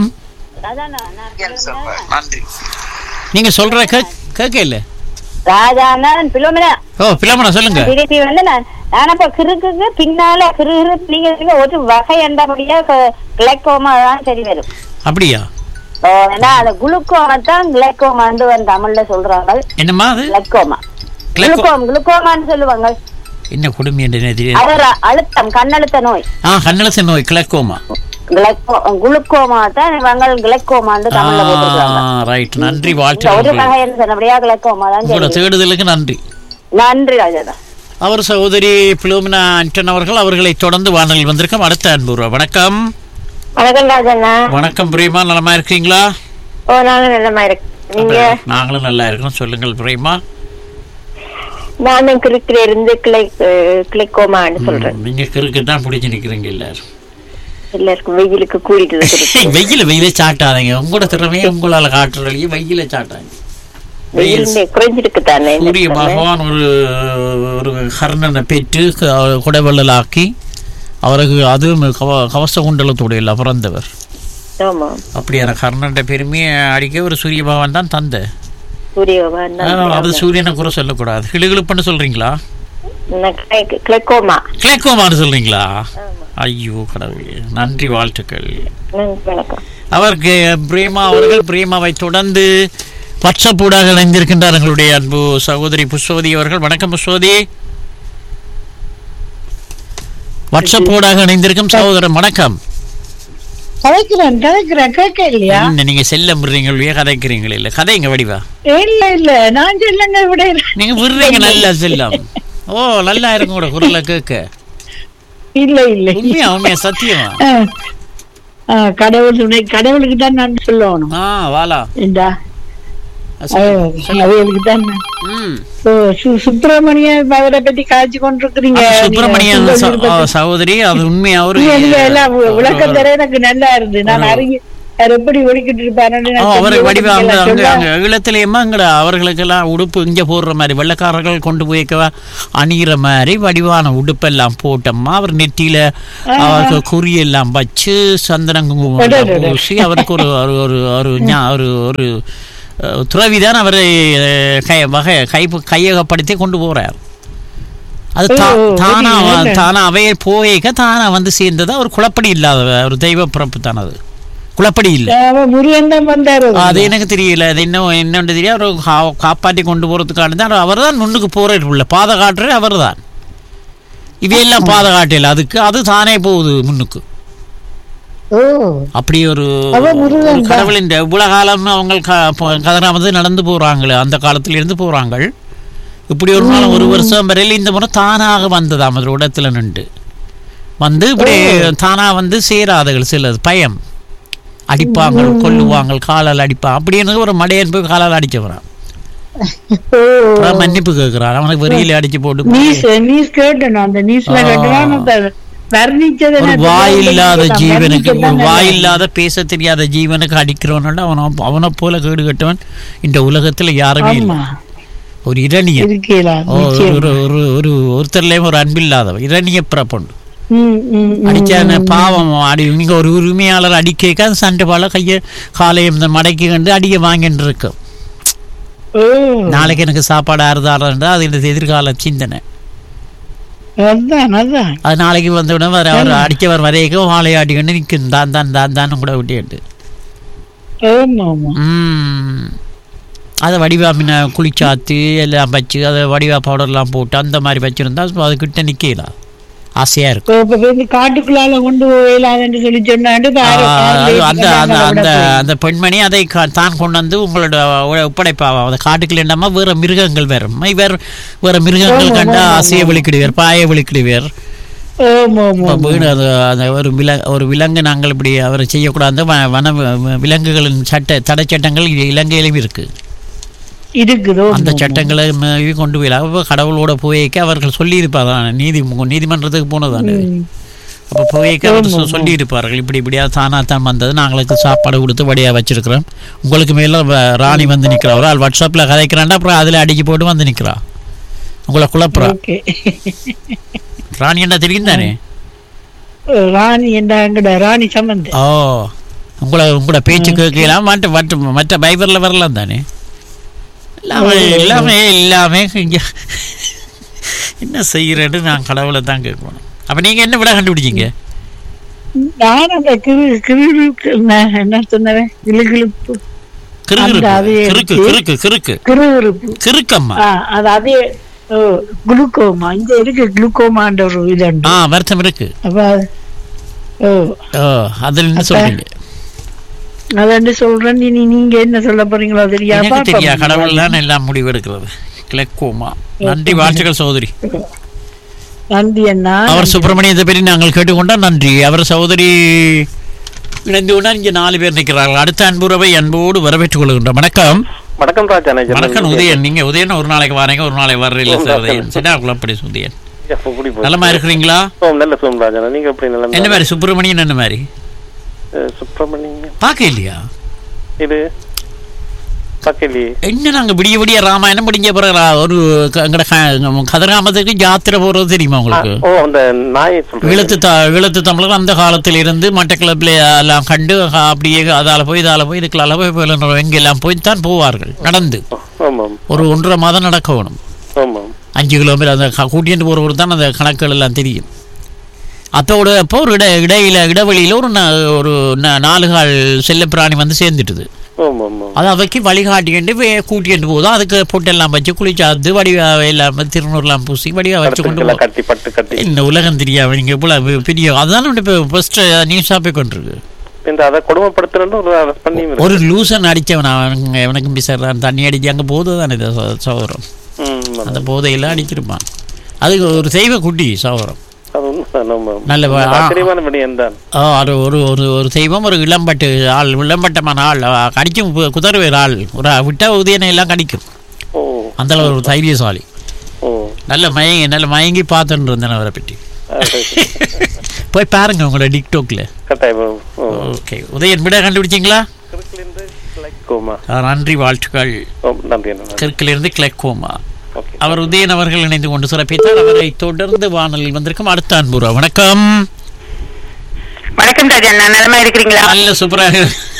நன்றி நீங்க சொல்ற கேட்க இல்ல ராஜானா பிலோமினா ஓ பிளமனா சொல்லுங்க திருப்பி வந்து நான் நான் அப்ப கிறுக்குக்கு பின்னால கிறுகிறு நீங்க நீங்க ஒரு வகை என்றபடியா கிளைக்கோமா தான் சரி வரும் அப்படியா ஓ, ஏன்னா அது குளுக்கோமா தான் கிளைக்கோமான்னு வந்து தமிழ்ல சொல்றாங்க என்னம்மா அது கிளைக்கோமா கிளைக்கோ- குளுக்கோம் குளுக்கோமான்னு சொல்லுவாங்க என்ன கொடுமை என்று எனக்கு தெரியாது அது ஒரு அழுத்தம் கண்ணழுத்த நோய் ஆ கண்ணலச நோய் கிளக்கோமா கிளைக்கோ குளுக்கோமா தான் இவங்க கிளைக்கோமான்னு தமிழ்ல போட்டிருக்காங்க ரைட் நன்றி இந்த ஒரு வாழ்த்து வகைன்னு சொன்னபடியா கிளைக்கோமா தான் உங்களோட சரி தேடுதலுக்கு நன்றி நன்றி ராஜா அவர் சகோதரி பிலோமினா ஆண்டன் அவர்கள் அவர்களை தொடர்ந்து வானொலியில் வந்திருக்கும் அடுத்த அன்பு வணக்கம் வணக்கம் ராஜண்ணா வணக்கம் பிரேமா நலமா இருக்கீங்களா ஓ நானும் நல்லமா இருக்கு நீங்க நாங்களும் நல்லா இருக்கோம் சொல்லுங்கள் பிரேமா நானும் கிறுக்கில இருந்து கிளை கிளைக்கோமான்னு சொல்றேன் ம், நீங்க கிறுக்கு தான் பிடிச்சு நிக்கிறீங்க எல்லாரும் எல்லாருக்கும் வெயிலுக்கு கூடிட்டு இருக்கு வெயில வெயில சாட்டாதீங்க உங்களோட திறமையை உங்களால காட்டுறதையே வெயில சாட்டாங்க வெயில் வெயில் குறைஞ்சிருக்கு தானே சூரிய பகவான் ஒரு ஒரு கர்ணனை பெற்று க- குடைவள்ளலாக்கி அவருக்கு அதுவும் கவ கவச குண்டலத்தோடையில் பிறந்தவர் ஆமா அப்படியான கர்ணன் பெருமையை அடிக்க ஒரு சூரிய பகவான் தான் தந்த சூரிய பகவான் தான் ஆ, அது சூரியனை குறை சொல்லக்கூடாது கிளுகிழுப்புன்னு சொல்றீங்களா நான் கிளை- கிளைக்கோமா கிழக்கோமான்னு சொல்றீங்களா ஐயோ கடவுளே நன்றி வாழ்த்துக்கள் நன்றி, வணக்கம் அவருக்கு பிரேமா அவர்கள் பிரேமாவை தொடர்ந்து பச்சப்பூடாக இணைந்திருக்கின்றார் எங்களுடைய அன்பு சகோதரி புஷ்பவதி அவர்கள் வணக்கம் புஷ்பவதி வாட்ஸ்அப்போடாக இணைந்திருக்கும் சகோதரன் வணக்கம் கதைக்கிறேன் கதைக்கிறேன் கேட்க இல்லையா என்ன நீங்க செல்ல விடுறீங்க கதைக்கிறீங்களே இல்ல கதைங்க வடிவா இல்ல இல்ல நான் சொல்லுங்க விட நீங்க விடுறீங்க நல்லா செல்லம் ஓ நல்லா இருக்கும் கூட குரலை கேட்க இல்ல இல்ல உண்மையா உண்மையா சத்தியமா ஆ. ஆ, கடவுள் துணை கடவுளுக்கு தான் நான் சொல்லணும் ஆ வாலா இந்தா அவர்களுக்கு தான் நான். ம் ஓ, சு- சுப்பிரமணியன் அவரை பத்தி காய்ச்சி கொண்டிருக்கிறீங்க அது சுப்பிரமணியன் நீங்க ச- சொல்றது ஆ, சகோதரி அது உண்மையா ஒரு நீங்க நீங்க எல்லாம் விளக்கம் தர எனக்கு நல்லா இருந்து நான் அறிய அவர் எப்படி ஒழிக்கிட்டு இருப்பாருன்னு ஓ, நான் அவரை தெரிஞ்சு வடிவ அங்க எல்லாம் அங்க சொல்ல- அங்க ஈழத்திலேயுமா அங்கட அவர்களுக்கெல்லாம் உடுப்பு இங்க போடுற மாதிரி வெள்ளக்காரர்கள் கொண்டு போய்க்கவா அணிகிற மாதிரி வடிவான உடுப்பெல்லாம் போட்டோம்மா அவர் நெத்தியில அவருக்கு குறியெல்லாம் வச்சு சந்தனம் குங்குமம் எல்லாம் அடடட. பூசி அவருக்கு ஒரு ஒரு ஒரு ஒரு ஞா- ஒரு ஒரு அஹ், துறவிதான் அவரை அஹ், கை வகை கை கையகப்படுத்தி கொண்டு போறார் அது தா- ஓ, தானா புரியுது. தானா அவைய போய்க்க தானா வந்து சேர்ந்தது அவர் குழப்படி இல்லாத ஒரு தெய்வ பிறப்பு தான் அது குழப்படி இல்லை அவன் முருகன் தான் வந்தாரு அது எனக்கு தெரியல அது இன்னும் என்னன்னு தெரியும் அவர் கா- காப்பாற்றி கொண்டு போறதுக்கான தான் அவர் தான் முன்னுக்கு போறாரு உள்ள பாதை காட்டுறது அவர் தான் இவையெல்லாம் பாதை காட்டல அதுக்கு அது தானே போகுது முன்னுக்கு ஓ அப்படி ஒரு அவன் முருகன் ஒரு தான். கடவுளின் இவ்வளவு காலம் அவங்க கதராமது நடந்து போறாங்களே அந்த காலத்துல இருந்து போறாங்க இப்படி ஒரு நாள் ஒரு வருஷம் வரையில இந்த முறை தானாக வந்ததாம் அது இடத்துல நின்று வந்து இப்படி தானா வந்து சேராதுகள் சிலது பயம் அடிப்பாங்க கொல்லுவாங்க காலால் அடிப்பாங்க அப்படின்னு ஒரு மடையன் போய் காலால் அடிச்சவரான் ஓ அப்புறம் மன்னிப்பு கேட்கிறான் அவனுக்கு வெறியில அடிச்சு போட்டு நீஸ் நீஸ் கேட்டணும் அந்த நீஸ்ல ஆ. கேட்டணும் வர்ணிச்சது ஒரு நான் வாய் இல்லாத தெரியாம ஜீவனுக்கு ஒரு வர்ணிச்சது வாய் தான் இல்லாத பேச தெரியாத ஜீவனுக்கு அடிக்கிறவனோட அவன அவனை போல கேடு கட்டவன் இந்த உலகத்துல யாருமே இல்லை ஆமா ஒரு இரணியன் இருக்கலாம் ஓ, ஒரு நிச்சயம். ஒரு ஒரு ஒரு ஒருத்தர்லயும் ஒரு அன்பில்லாதவன் இரணிய பிறப்புண்டு ம், ம், ம், அடிச்ச ம். பாவம் அடி நீங்க ஒரு உரிமையாளர் அடிக்க சண்டை பால கைய காலையை இந்த மடக்கி கண்டு அடிக்க வாங்கிட்டு இருக்கும் ஓ, நாளைக்கு எனக்கு சாப்பாடு ஆறுதாரன்றா அது இந்த எதிர்கால சிந்தனை அதான் அதான் அது நாளைக்கு வந்த உடனே வர அவர் அடிக்கவர் வரைக்கும் வாழையை அடிக்கண்டு நிற்கும் தான் தான் தான் தான் கூட விட்டிட்டு ஆமா ஆமா ம் அதை வடிவா முன்ன குளிச்சாத்து எல்லாம் வச்சு அதை வடிவா பவுடர்லாம் போட்டு அந்த மாதிரி வச்சுருந்தா அது கிட்ட நிற்கலாம் ஆசையாக இருக்கும் இப்ப வந்து காட்டுக்குள்ளால கொண்டு போயிடலாதுன்னு சொல்லி சொன்னாண்டு ஆ, பாரு, அது பாரு, அந்த அந்த நாங்க அந்த விட போய். அந்த பெண்மணி அதை கா- தான் கொண்டு வந்து உங்களோட ஒ- ஒப்படைப்பாவா அந்த காட்டுக்குள்ள இல்லாம வேற மிருகங்கள் வரும் இவர் வேற மிருகங்கள் கண்டா ஆசையை விழிக்கிடுவார் பாயை விழிக்கிடுவார் ஆமா, ஆமா, இப்ப ஆமா. வீடு அது அந்த ஒரு வில ஒரு விலங்கு நாங்கள் இப்படி அவரை செய்யக்கூடாது வ- வன வி- விலங்குகளின் சட்ட தடை சட்டங்கள் இ- இலங்கையிலும் இருக்கு இருக்குதோ அந்த சட்டங்களை மீறி கொண்டு போய் அப்ப கடவுளோட போய்க்க அவர்கள் சொல்லியிருப்பாங்க நீதி நீதிமன்றத்துக்கு போனதானே அப்போ போய்க்க அவர் சொ- சொல்லியிருப்பார்கள் இப்படி இப்படியா தானா தான் வந்தது நாங்களுக்கு சாப்பாடு கொடுத்து வடியா வச்சிருக்கிறோம் உங்களுக்கு மேல வ- ராணி வந்து நிற்கிறா ஒரு ஆள் வாட்ஸ்அப்பில் கதைக்கிறாண்டா அப்புறம் அதில் அடிக்கி போட்டு வந்து நிற்கிறா உங்களை குழப்புறா ஓகே ராணி என்ன தெரியும் தானே ராணி என்ற எங்கட ராணி சம்பந்த் ஓ உங்களை உங்களோட பேச்சு கேட்கலாம் மற்ற மற்ற மற்ற பைபரில் வரலாம் தானே எல்லாமே எல்லாமே எல்லாமே இங்க என்ன செய்யறேன்னு நான் கடவுளை தான் கேட்கணும் அப்போ நீங்கள் என்ன விட கண்டுபிடிச்சீங்க நான் அந்த கிரு கிரு என்ன- என்ன சொன்னவன் கிளுகிழுப்பு அந்த அது கிறுக்கு இருக்கு. கிறுக்கு கிறுக்கு கிருகிருப்பு கிறுக்கம்மா ஆ, அது அதே ஓ, குளுக்கோமா இங்க இருக்கு குளுக்கோமான்ற ஒரு இது உண்டு. ஆ வருத்தம் இருக்கு அப்ப அது- ஓ ஓ அதில் என்ன அப்ப- சொல்றீங்க அதான் சொல்றேன் நீ நீ- நீங்க என்ன சொல்ல போறீங்களோ தெரியா எனக்கு தெரியா கடவுள் தான் எல்லாம் முடிவு எடுக்கிறது கிழக்கோமா நன்றி வாழ்த்துக்கள் சகோதரி நன்றி அண்ணா அவர் சுப்பிரமணியத்தை பற்றி நாங்கள் கேட்டுக்கொண்டா நன்றி அவர் சகோதரி இணைந்து கொண்டால் இங்கே நாலு பேர் நிற்கிறார்கள் அடுத்த அன்புறவை அன்போடு வரவேற்றுக் கொள்கின்றோம் வணக்கம் வணக்கம் ராஜா நான் வணக்கம் உதயன் நீங்க உதயன் ஒரு நாளைக்கு வரீங்க ஒரு நாளைக்கு வர்றீங்க சார் உதயன் சின்ன குளப்படி உதயன் எப்படி போகுது? நலமா இருக்கிறீங்களா ஓ நல்ல சோம் ராஜா நீங்க எப்படி நல்ல என்ன மாதிரி சுப்பிரமணியன் என்ன மாதிரி சுப்பிரமணியம் பார்க்க இல்லையா இது பக்கலி என்ன நாங்க விடிய விடிய ராமாயணம் முடிஞ்ச பிறகு ரா- ஒரு க- எங்கட க- கதிராமத்துக்கு யாத்திரை போறது தெரியுமா உங்களுக்கு ஓ அந்த நாயை சொல்றேன் ஈழத்து த ஈழத்து தமிழர் அந்த காலத்தில் இருந்து மட்டக்கிளப்பில் எல்லாம் கண்டு அஹ், அப்படியே அதால போய் இதால போய் இதுக்குள்ள போய் போய் எங்கெல்லாம் போய் தான் போவார்கள் நடந்து ஆமாம் ஒரு ஒன்றரை மாதம் நடக்க வேணும் ஆமாம் அஞ்சு கிலோமீட்டர் அந்த க- கூட்டிட்டு போகிறவருக்கு தான் அந்த கணக்குகள் எல்லாம் தெரியும் அப்போ அப்போ ஒரு இட இடையில இடைவெளியில் ஒரு நா- ஒரு நா- நாலு கால் செல்லப்பிராணி வந்து சேர்ந்துட்டுது ஆமாம் ஆமாம் அது அவைக்கு வழிகாட்டிக்கிட்டு வே- கூட்டிட்டு போதும் அதுக்கு பொட்டெல்லாம் வச்சு குளிச்சாத்து வடிவா எல்லாம் திருநூறுலாம் பூசி வடிவா வச்சு கொண்டு கழுத்துக்கெல்லாம் போ கட்டி பட்டு கட்டி இந்த உலகம் தெரியாம நீங்க இவ்வளவு பெரிய அதுதான் இப்போ ஃபர்ஸ்ட் நியூஸாக போய் கொண்டிருக்கு இந்த அதை கொடுமைப்படுத்துறன்னு ஒரு அரெஸ்ட் பண்ணி ஒரு லூசன் அடிச்சவன் அவன் எவனுக்கும் பிசறான் தண்ணி அடிச்சு அங்கே போது தானே இது ச- சகோதரம் அந்த போதையெல்லாம் அடிச்சிருப்பான் அது ஒரு தெய்வ குட்டி சகோதரம் அது உண்மைதான் ஆமாம் நல்ல வ- ஆ. ஆச்சரியமான விடயம் தான் ஆ, அது ஒரு ஒரு ஒரு தெய்வம் ஒரு இளம்பட்டு ஆள் இளம்பட்டமான ஆள் அவ கடிக்கும் கு- குதறுவேர் ஆள் ஒரு விட்டா உதயனை எல்லாம் கடிக்கும் ஓ அந்த அளவு ஒரு தைரியசாலி ஓ நல்ல மயங்கி நல்ல மயங்கி பார்த்துட்டு இருந்தேன் அவரை பற்றி அது போய் பாருங்க உங்களோட டிக்டோக்ல கட்டாயம் ஓ ஓகே உதயன் விட கண்டுபிடிச்சிங்களா கோமா ஆ, நன்றி வாழ்த்துக்கள் ஓ நன்றி அண்ணா தெற்கிலிருந்து கிளக்கோமா ஓகே அவர் உதயன் அவர்கள் இணைந்து கொண்டு சிறப்பித்தார் அவரை தொடர்ந்து வானலில் வந்திருக்கும் அடுத்த அன்புரா வணக்கம் வணக்கம் ராஜா நான் நலமா இருக்கிறீங்களா நல்ல சூப்பராக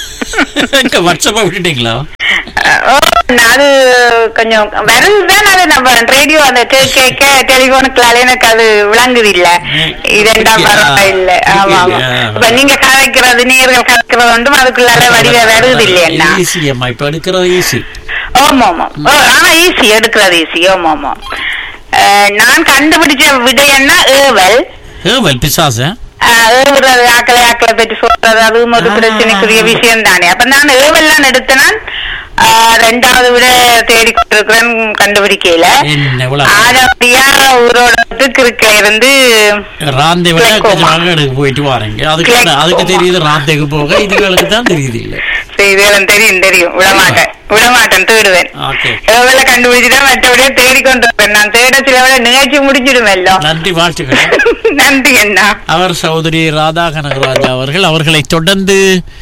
எங்க வாட்ஸ்அப்பை விட்டுட்டீங்களா ஓ, நான் அது கொஞ்சம் வருதுதான் அது நம்ம ரேடியோ அந்த கே- கேட்க டெலிபோனுக்குள்ளால எனக்கு அது விளங்குது இல்ல இதெல்லாம் பரவாயில்ல ஆமா ஆமா இப்ப நீங்க கதைக்கிறது நீர்கள் கதைக்கிறது ஒன்றும் அதுக்குள்ளால வடிவ வருது இல்லையா ஈஸி அம்மா இப்ப எடுக்கிறது ஈஸி ஆமா ஆமா ஓ, ஆனா ஈஸி எடுக்கிறது ஈஸி ஆமா ஆமா அஹ், நான் கண்டுபிடிச்ச விடயம்னா ஏவல் ஏவல் பிசாசு அஹ், ஏவுறது ஆக்களை ஆக்களை பற்றி சொல்றது அதுவும் ஒரு பிரச்சனைக்குரிய விஷயம் தானே அப்ப நான் ஏவல்லாம் எடுத்தனால் ரெண்டாவது விட தேடிக்கொண்டிருக்கிறேன் கண்டுபிடிக்கல என்ன இவ்வளவு ஆனபடியா ஊரோட கிருக்க இருந்து ராந்தை விட கிளக்கோமா. கொஞ்சம் வாங்கடுக்கு போயிட்டு வாரீங்க அதுக்கு அதுக்கு தெரியுது ராந்தைக்கு போக இதுகளுக்கு தான் தெரியுது இல்ல செய்தேன் தெரியும் தெரியும் விடமாட்டேன் விடமாட்டேன் தேடுவேன் ஓகே ஏவலை கண்டுபிடிச்சுதான் மற்றபடியே தேடிக்கொண்டிருப்பேன் நான் தேட சில விட நிகழ்ச்சி முடிஞ்சிடுமல்லோ நன்றி வாழ்த்துக்கள் நன்றி அண்ணா அவர் சகோதரி ராதா கனகராஜா அவர்கள் அவர்களை தொடர்ந்து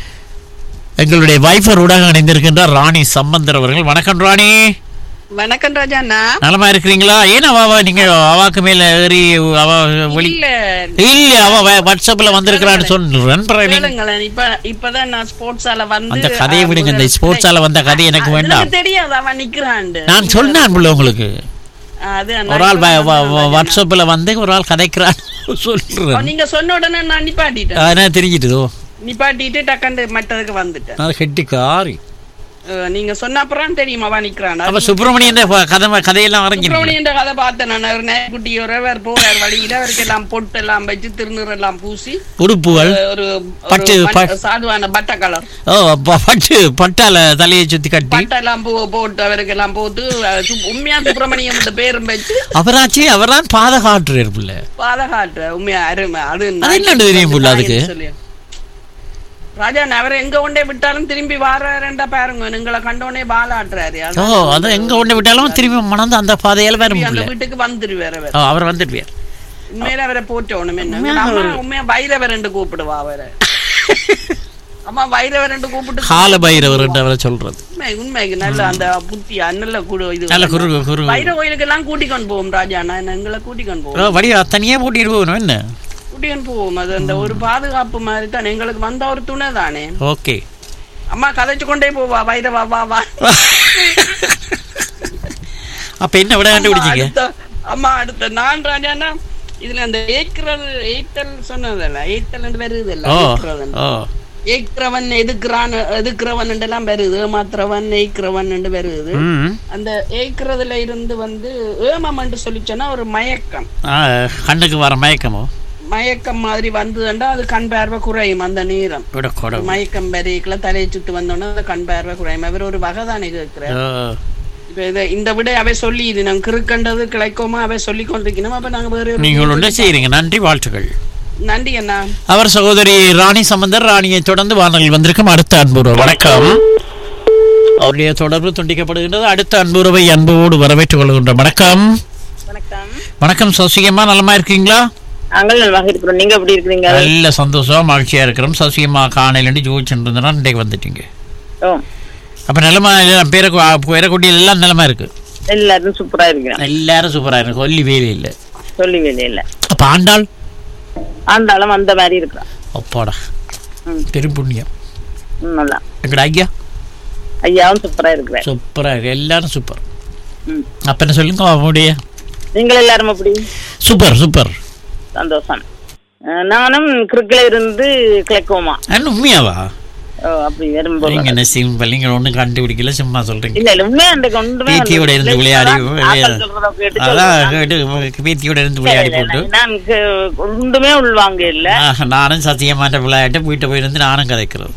எங்களுடைய வைஃபர் ஊடாக இணைந்திருக்கின்றார் ராணி சம்பந்தர் அவர்கள் வணக்கம் ராணி வணக்கம் ராஜாண்ணா நலமா இருக்கிறீங்களா ஏன் அவாவா நீங்க அவாக்கு மேல ஏறி அவ வெளி இல்ல இல்ல அவ வ- வாட்ஸ்அப்ல வந்திருக்கிறான்னு சொல்றேன் பிறகு நீங்க- கேளுங்களேன் இப்ப இப்பதான் நான் ஸ்போர்ட்ஸால வந்து அந்த கதையை விடுங்க இந்த ஸ்போர்ட்ஸால வந்த கதை எனக்கு வேண்டாம் எனக்கு தெரியாது அவன் நிக்கிறான் நான் சொன்னேன் புள்ள உங்களுக்கு அது ஒரு ஆள் வ- வ- வ- வாட்ஸ்அப்ல வந்து ஒரு ஆள் கதைக்கிறான் சொல்றேன் நீங்க சொன்ன உடனே நான் நிப்பாட்டிட்டேன் அதனால தெரிஞ்சிட்டுதோ நிப்பாட்டிட்டு டக்கண்டு மற்றதுக்கு வந்துட்டேன் நான் கெட்டி காரி அஹ் நீங்க சொன்ன அப்புறம் தெரியும் அவன் நிக்கிறான் அப்ப சுப்பிரமணியன் கதை கதையெல்லாம் வரைஞ்சிருக்கீங்க சுப்பிரமணியன் கதை பார்த்தேன் நான் அவர் குட்டி ஒருவர் போறார் வழியில அவருக்கு எல்லாம் பொட்டு எல்லாம் வச்சு திருநீர் எல்லாம் பூசி உடுப்புகள் அஹ் ஒரு ஒரு பட்டு, மண்- பட்டு. சாதுவான பட்ட கலர் ஓ ப- பட்டு பட்டால தலையை சுத்தி கட்டி பட்டெல்லாம் பூ போட்டு அவருக்கு எல்லாம் போட்டு அஹ் சு- உண்மையா சுப்பிரமணியம் பேரும் வச்சு அவராச்சு அவர்தான் பாத காட்டுறாரு புள்ள பாதகாட்டு உண்மையா அருமை அது அது என்னண்டு தெரியும் புள்ள அதுக்கு? சொல்லி. ராஜா அவரை எங்க கொண்டே விட்டாலும் திரும்பி வாரண்டா பாருங்க எங்களை கண்டோடனே பாலாட்டுறாரு ஓ அதான் எங்க கொண்டு விட்டாலும் திரும்பி மணந்து அந்த பாதையால வேற திரும்பி அந்த முடியல வீட்டுக்கு வந்துருவார் அவர் ஓ, அவர் வந்துடுவார் உண்மையில அவரை போட்டோணும் என்ன உண்மையா அம்மா ஒரு- உண்மையா வைரவரண்டு கூப்பிடுவா அவரை அம்மா வைரவரண்டு கூப்பிட்டு கால பைரவர் என்று அவரை சொல்றது உண்மை உண்மைக்கு நல்ல அந்த புத்தியா நல்ல குடு இது நல்ல குரு குரு வைர கோயிலுக்கு எல்லாம் கூட்டிக் கொண்டு போவோம் ராஜா நான் எங்களை கூட்டிக் கொண்டு ஓ, போவோம் வடிவா தனியா போட்டிட்டு போகணும் என்ன அப்படியும் போகும் அது அந்த ஒரு பாதுகாப்பு மாதிரி தான் எங்களுக்கு வந்த ஒரு துணை தானே ஓகே அம்மா கதைச்சு கொண்டே போவா வைர வா வா வா அப்ப என்ன விட கண்டுபிடிச்சீங்க அடுத்த- அம்மா அடுத்த நான் ராஜானா இதுல அந்த ஏக்கரல் ஏத்தல் சொன்னதல்ல ஏத்தல் வருது இல்ல ஓ ஏக்கரல் ஓ ஏக்கிறவன் எதுக்குறான் எதுக்குறவன் எல்லாம் வருது ஏமாத்துறவன் ஏய்க்கிறவன் வருது ம் அந்த ஏய்க்கிறதுல இருந்து வந்து ஏமம்னு சொல்லி சொன்னா ஒரு மயக்கம் ஆ, கண்ணுக்கு வர மயக்கமோ மயக்கம் மாதிரி வந்ததுண்டா அது கண் பார்வை குறையும் அந்த நேரம் விட கொடை மயக்கம் பெரியக்குள்ள தலையை சுட்டு வந்தோன்னா அந்த கண் பார்வை குறையும் அவர் ஒரு வகை தானே கேட்கிற ஓ இப்ப இதை இந்த விட அவை சொல்லி இது நாங்க கிறுக்கண்டது கிளைக்கோமா அவை சொல்லி கொண்டிருக்கணும் அப்ப நாங்க வேற ஒரு- நீங்கள் ஒன்று செய்கிறீங்க நன்றி வாழ்த்துக்கள் நன்றி அண்ணா அவர் சகோதரி ராணி சம்பந்தர் ராணியை தொடர்ந்து வானொலியில் வந்திருக்கும் அடுத்த அன்புறவு வணக்கம் அவருடைய தொடர்பு துண்டிக்கப்படுகின்றது அடுத்த அன்புறவை அன்போடு வரவேற்றுக் கொள்கின்ற வணக்கம் வணக்கம் வணக்கம் சசிகம்மா நலமா இருக்கீங்களா நாங்கள் நலமாக இருக்கிறோம் நீங்க எப்படி இருக்கிறீங்க நல்ல சந்தோஷமா மகிழ்ச்சியா இருக்கிறோம் சசிகம்மா காணையிலேருந்து ஜோதிச்சுட்டு இருந்தனா இன்றைக்கு வந்துட்டீங்க ஓ அப்ப நிலமா பேர பேரக்குட்டியில் எல்லாம் நிலமா இருக்கு எல்லாரும் சூப்பரா இருக்கிறோம் எல்லாரும் சூப்பரா இருக்கு கொல்லி வேலை இல்லை சொல்லி வேலையில அப்ப ஆண்டாள் ஆண்டாலும் அந்த மாதிரி இருக்கிறோம் அப்பாடா ம். பெரும் புண்ணியம் ம், நல்லா எங்கடா ஐயா ஐயாவும் சூப்பரா இருக்கிறேன் சூப்பரா இருக்கு எல்லாரும் சூப்பர் ம். அப்ப என்ன சொல்லுங்க அவனுடைய நீங்கள் எல்லாரும் எப்படி சூப்பர் சூப்பர் சந்தோஷம் அஹ், நானும் கிறுக்கில இருந்து கிழக்குவோமா அண்ணன் உண்மையாவா ஓ அப்படி வரும்போது நீங்க என்ன சிம்பிள் நீங்க ஒண்ணும் கண்டுபிடிக்கல சும்மா சொல்றீங்க இல்ல இல்ல உண்மையா அந்த ஒன்றுமே பேத்தியோட இருந்து விளையாடி ஆட்கள் சொல்றத கேட்டு அதான் சொல்றேன். கேட்டு பேத்தியோட இருந்து விளையாடி போட்டு நான் கு- ஒன்றுமே உள்வாங்க இல்ல ஆஹ், நானும் சத்தியமாட்ட விளையாட்டு வீட்டை போயிருந்து நானும் கதைக்கிறது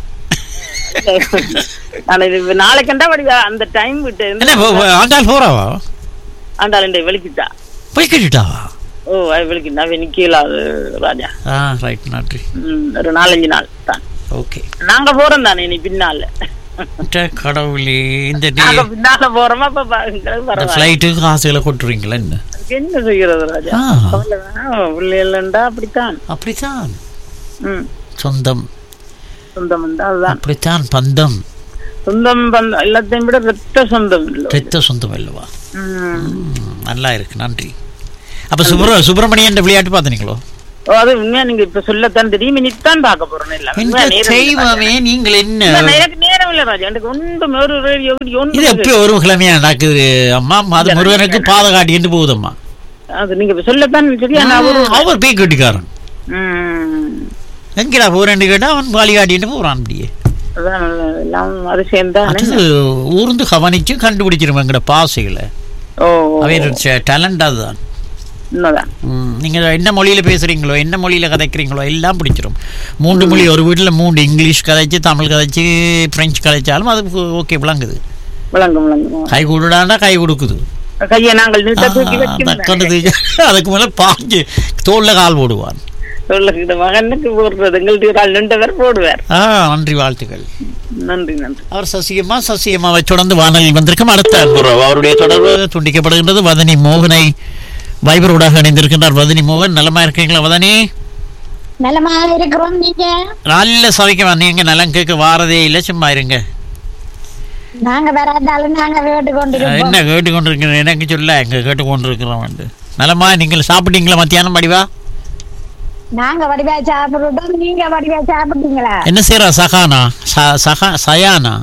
நான் இது நாளைக்கண்டா வடிவா அந்த டைம் விட்டு இருந்து என்ன போ- போ- ஆண்டாள் போறாவா ஆண்டாள் வெளிக்கிட்டா போய் கட்டிட்டாவா ஓ அது வெளிக்கிட்டா நிக்கல அது ராஜா ஆ ரைட் நன்றி ம், ஒரு நாலஞ்சு நாள் தான் ஓகே நாங்க போறோம் தானே இனி பின்னால கடவுளே இந்த நாங்க பின்னால போறோமா அப்ப பா- எங்களுக்கு பரவாயில்ல ஃப்ளைட்டுக்கு காசுகளை கொட்டுறீங்களா என்ன அதுக்கு என்ன செய்யறது ராஜா ஆ. அவ்வளவுதான். பிள்ளைகள்ண்டா அப்படித்தான் அப்படித்தான் ம் சொந்தம் சொந்தம் உண்டா அதுதான் அப்படித்தான் பந்தம் சொந்தம் பந்தம் எல்லாத்தையும் விட ரத்த சொந்தம் இல்ல ரத்த சொந்தம் அல்லவா ம். ம், நல்லா இருக்கு நன்றி அப்ப சுப்ர சுப்பிரமணியன் விளையாட்டு பார்த்தீங்களோ ஓ, அது உண்மையா நீங்க இப்ப சொல்லத்தான் தெரியும் இனித்தான் பார்க்க போறோம் இல்ல இந்த உண்மையா நேரம் இல்ல தெய்வமே ராஜா. நீங்கள் என்ன இல்ல, எனக்கு நேரம் இல்ல ராஜா எனக்கு ஒன்றும் ஒரு ரேடியோ இது ஒன்றும் எப்போ ஒரு கிழமையா நடக்குது அம்மா அது முருகனுக்கு பாத காட்டிட்டு போகுதம்மா அது நீங்க இப்ப சொல்லத்தான் சரியா நான் ஒரு அவர் பேய் கட்டிக்காரன் ம். எங்கடா போறேன்னு கேட்டா அவன் பாலி காட்டிட்டு போறான் அப்படியே அதான் எல்லாம் அது சேர்ந்தா அது ஊர்ந்து கவனிச்சு கண்டுபிடிச்சிருவோம் எங்கட பாசைகளை ஓ அவர் டேலண்ட் அதுதான் உண்மைதான் ம், நீங்க என்ன மொழியில பேசுறீங்களோ என்ன மொழியில கதைக்கிறீங்களோ எல்லாம் பிடிச்சிரும் மூன்று மொழி ஒரு வீட்டுல மூன்று இங்கிலீஷ் கதைச்சு தமிழ் கதைச்சு பிரெஞ்சு கதைச்சாலும் அது ஓகே விளங்குது விளங்கும் விளங்கும் கை கொடுடாண்டா கை கொடுக்குது கையை நாங்கள் நீட்ட தூக்கி தக்கண்டு வச்சு தூக்கி அதுக்கு மேல பாஞ்சு தோல்ல கால் போடுவான் சொல்லுகிற மகனுக்கு போடுறது எங்கள்கிட்ட ஒரு ஆள் ரெண்டு பேர் போடுவார் ஆ நன்றி வாழ்த்துக்கள் நன்றி நன்றி அவர் சசியம்மா சசியம்மாவை தொடர்ந்து வானலில் வந்திருக்கும் அடுத்த அன்புறவு அவருடைய தொடர்பு துண்டிக்கப்படுகின்றது வதனி மோகனை வைபரோடாக இணைந்திருக்கின்றார் வதனி மோகன் நலமா இருக்கீங்களா வதனி நலமா இருக்கிறோம் நீங்க நல்ல சவைக்க நீங்க நலம் கேட்க வாரதே இல்லை சும்மா இருங்க நாங்க வராதாலும் நாங்க வேட்டு கொண்டிருக்கோம் என்ன கேட்டு கொண்டிருக்கிறேன் எனக்கு சொல்ல எங்க கேட்டு கொண்டிருக்கிறோம் வந்து நலமா நீங்கள் சாப்பிட்டீங்களா மத்தியானம் படிவா நாங்க வடிவா சாப்பிட்டுட்டோம் நீங்க வடிவா சாப்பிட்டீங்களா என்ன செய்யறா சகானா ச- சகா சயானா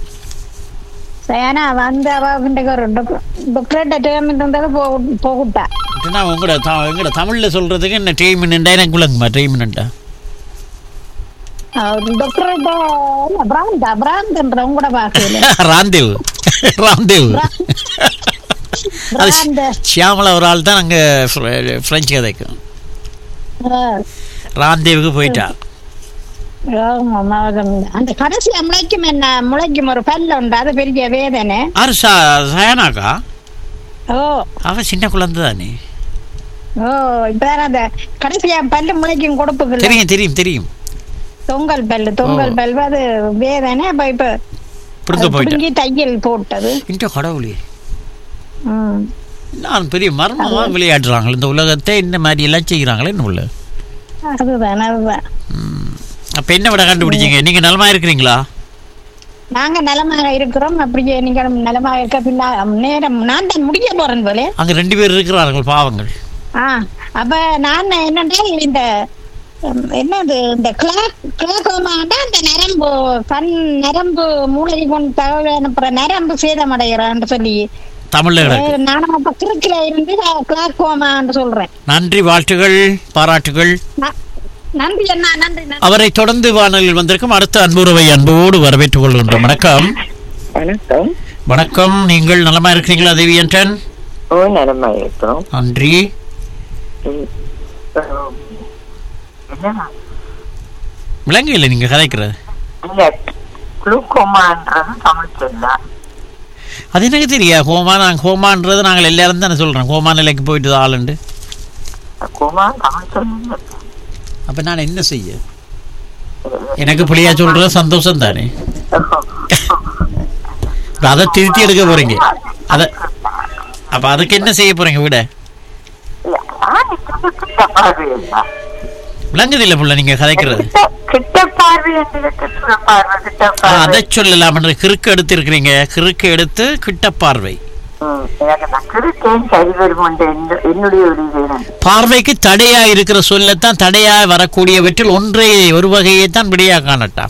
சயானா வந்து அவ இன்றைக்கு ஒரு டாக்டர்கிட்ட டேம் இருந்தது போகுட்டா அப்படின்னா உங்களோட த- எங்களோட தமிழ்ல சொல்றதுக்கு என்ன ட்ரீட்மெண்ட்டா எனக்கு விளங்குமா ட்ரீட்மெண்ட்டா டாக்டர்கிட்ட பிராந்தா பிராந்த்ன்ற கூட பாக்கல ராம்தேவ் ராம்தேவ் அது பிராந்த ஷியாமலா ஒரு ஆள் தான் அங்கே ஃப்ரெஞ்சு கதைக்கும் ராம்தேவுக்கு போயிட்டா அந்த கடைசியா முளைக்கும் என்ன முளைக்கும் ஒரு பல்ல உண்டு அது பெரிய வேதனை ஆறு சா சயானாக்கா ஓ அவ சின்ன குழந்தை தானே ஓ இப்ப அந்த கடைசியா பல்லு முளைக்கும் கொடுப்புகள் தெரியும் தெரியும் தெரியும் தொங்கல் பல்லு தொங்கல் ஓ. பல்லு அது வேதனை அப்ப இப்ப பிடுங்க அது போயிட்டா பிடுங்கி தையல் போட்டது இந்த கடவுளே ம். நான் பெரிய மர்மமா விளையாடுறாங்களே இந்த உலகத்தை இந்த மாதிரி எல்லாம் செய்கிறாங்களே என்ன உள்ள அதுதான் அதுதான் அப்ப என்ன விட கண்டுபிடிச்சீங்க நீங்க நலமா இருக்கிறீங்களா நாங்க நலமாக இருக்கிறோம் அப்படியே நீங்க நலமாக இருக்க பின்னா நேரம் நான் தான் முடிய போறேன் போல அங்க ரெண்டு பேர் இருக்கிறார்கள் பாவங்கள் ஆ அப்ப நான் என்னன்னா இந்த உம், என்னது இந்த கிளாக் கிளாக்கோமாண்டா அந்த நரம்பு கண் நரம்பு மூளை கொண்டு தகவல் அனுப்புற நரம்பு சேதமடைகிறான்னு சொல்லி தமிழ்ல கிடக்கு அஹ், நானும் அப்ப கிறுக்குல இருந்து கிளாக்கோமான்னு சொல்றேன் நன்றி வாழ்த்துகள் பாராட்டுகள் ந- நன்றி அண்ணா நன்றி நன்றி அவரை தொடர்ந்து வானொலியில் வந்திருக்கும் அடுத்த அன்புறவை அன்போடு வரவேற்றுக் கொள்கின்றோம் வணக்கம் வணக்கம் வணக்கம் நீங்கள் நலமா இருக்கிறீங்களா தேவியன்றன் ஓ நலமா இருக்கிறோம் நன்றி ம். அஹ், என்னன்னா, விலங்கையில் நீங்க கதைக்கிறது இல்ல குளுக்கோமான்றது தமிழ் சொல்லா அது எனக்கு தெரியா ஹோமா நாங்கள் ஹோமான்றது நாங்கள் எல்லாரும் தானே சொல்றோம் ஹோமா நிலைக்கு போயிட்டு ஆளுண்டு கோமா தமிழ் சொல்ல அப்ப நான் என்ன செய்ய எனக்கு புள்ளியா சொல்றது சந்தோஷம் தானே இப்ப அதை திருத்தி எடுக்க போறீங்க அத அப்ப அதுக்கு என்ன செய்ய போறீங்க விட விளங்குது இல்ல புள்ள நீங்க கதைக்கிறது கிட்ட பார்வை என்று கிட்ட பார்வை கிட்ட ஆ, பார்வை அதை சொல்லலாம் கிறுக்கு எடுத்து இருக்கிறீங்க கிறுக்கு எடுத்து கிட்ட பார்வை ம், எனக்கு நான் கிறுக்கேன் சரி வரும் என்று என்னு- என்னுடைய ஒரு இது பார்வைக்கு தடையா இருக்கிற சொல்லத்தான் தடையா வரக்கூடியவற்றில் ஒன்றை ஒரு வகையை தான் விடையா காணட்டாம்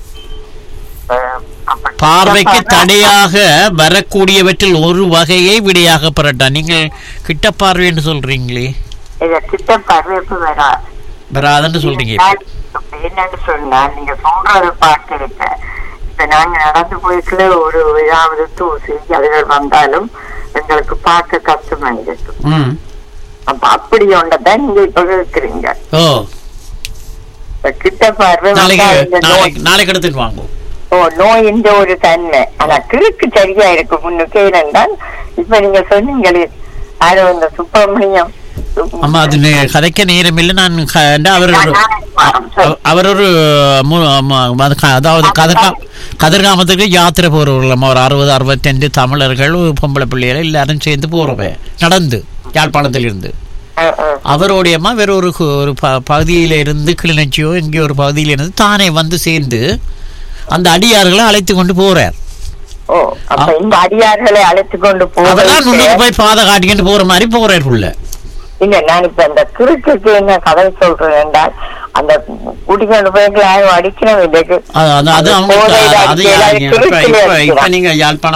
பார்வைக்கு தடையாக வரக்கூடியவற்றில் ஒரு வகையை விடையாக பெறட்டாம் நீங்கள் கிட்ட பார்வை என்று சொல்றீங்களே இத கிட்ட பார்வை எப்ப வராது வராதுன்னு சொல்றீங்க இப்ப. நான் இப்ப என்னன்னு சொன்னா நீங்க சொல்றத பார்த்திருக்க இப்ப நாங்க நடந்து போய்க்குள்ள ஒரு ஏதாவது தூசி அதுகள் வந்தாலும் எங்களுக்கு பார்க்க கஷ்டமா இருக்கு ம் அப்ப அப்படி ஒன்றதான் நீங்க இப்ப இருக்கிறீங்க ஓ இப்ப கிட்ட பார்வை நாளைக்கு வந்தா இந்த நோய் நாளைக்கு நாளைக்கு எடுத்துட்டு வாங்க ஓ நோயின் ஒரு தன்மை ஆனா கிறுக்கு சரியா இருக்கு முன்னுக்கு ஏனென்றால் இப்ப நீங்க சொன்னீங்களே யாரோ இந்த சுப்பிரமணியம் ஆமா அது நே- கதைக்க நேரம் இல்லை நான் க- அவர் ஒரு- அவ- அவர் ஒரு மு- ம- அது க- அதாவது கதிர்கா கதிர்காமத்துக்கு யாத்திரை போறவர்கள் ஒரு அறுபது அறுபத்தஞ்சு தமிழர்கள் பொம்பளை பிள்ளைகள் எல்லாரும் சேர்ந்து போறவ நடந்து யாழ்ப்பாணத்தில் இருந்து அவரோடையமா வேற ஒரு கு- ஒரு ப- பகுதியில இருந்து கிளிநொச்சியோ எங்கேயோ ஒரு பகுதியில இருந்து தானே வந்து சேர்ந்து அந்த அடியார்களை அழைத்து கொண்டு போறார் ஓ அப்ப இந்த அடியார்களை அழைத்து கொண்டு அதெல்லாம் முன்னுக்கு போக போய் பாதை காட்டிக்கிட்டு போற மாதிரி போறார் புள்ள இல்ல நான் இப்ப அந்த கிறுக்குக்கு என்ன கதை சொல்றேன் என்றால் அந்த கூட்டிக்கொண்டு போய் யாரும் அடிக்கணும் இல்லைக்கு அது அது- அது அவங்க போதையில அது அடிக்கல, இப்ப- கிறுக்குல இப்ப- இப்ப அடிக்கிறான். நீங்க யாழ்ப்பாணம்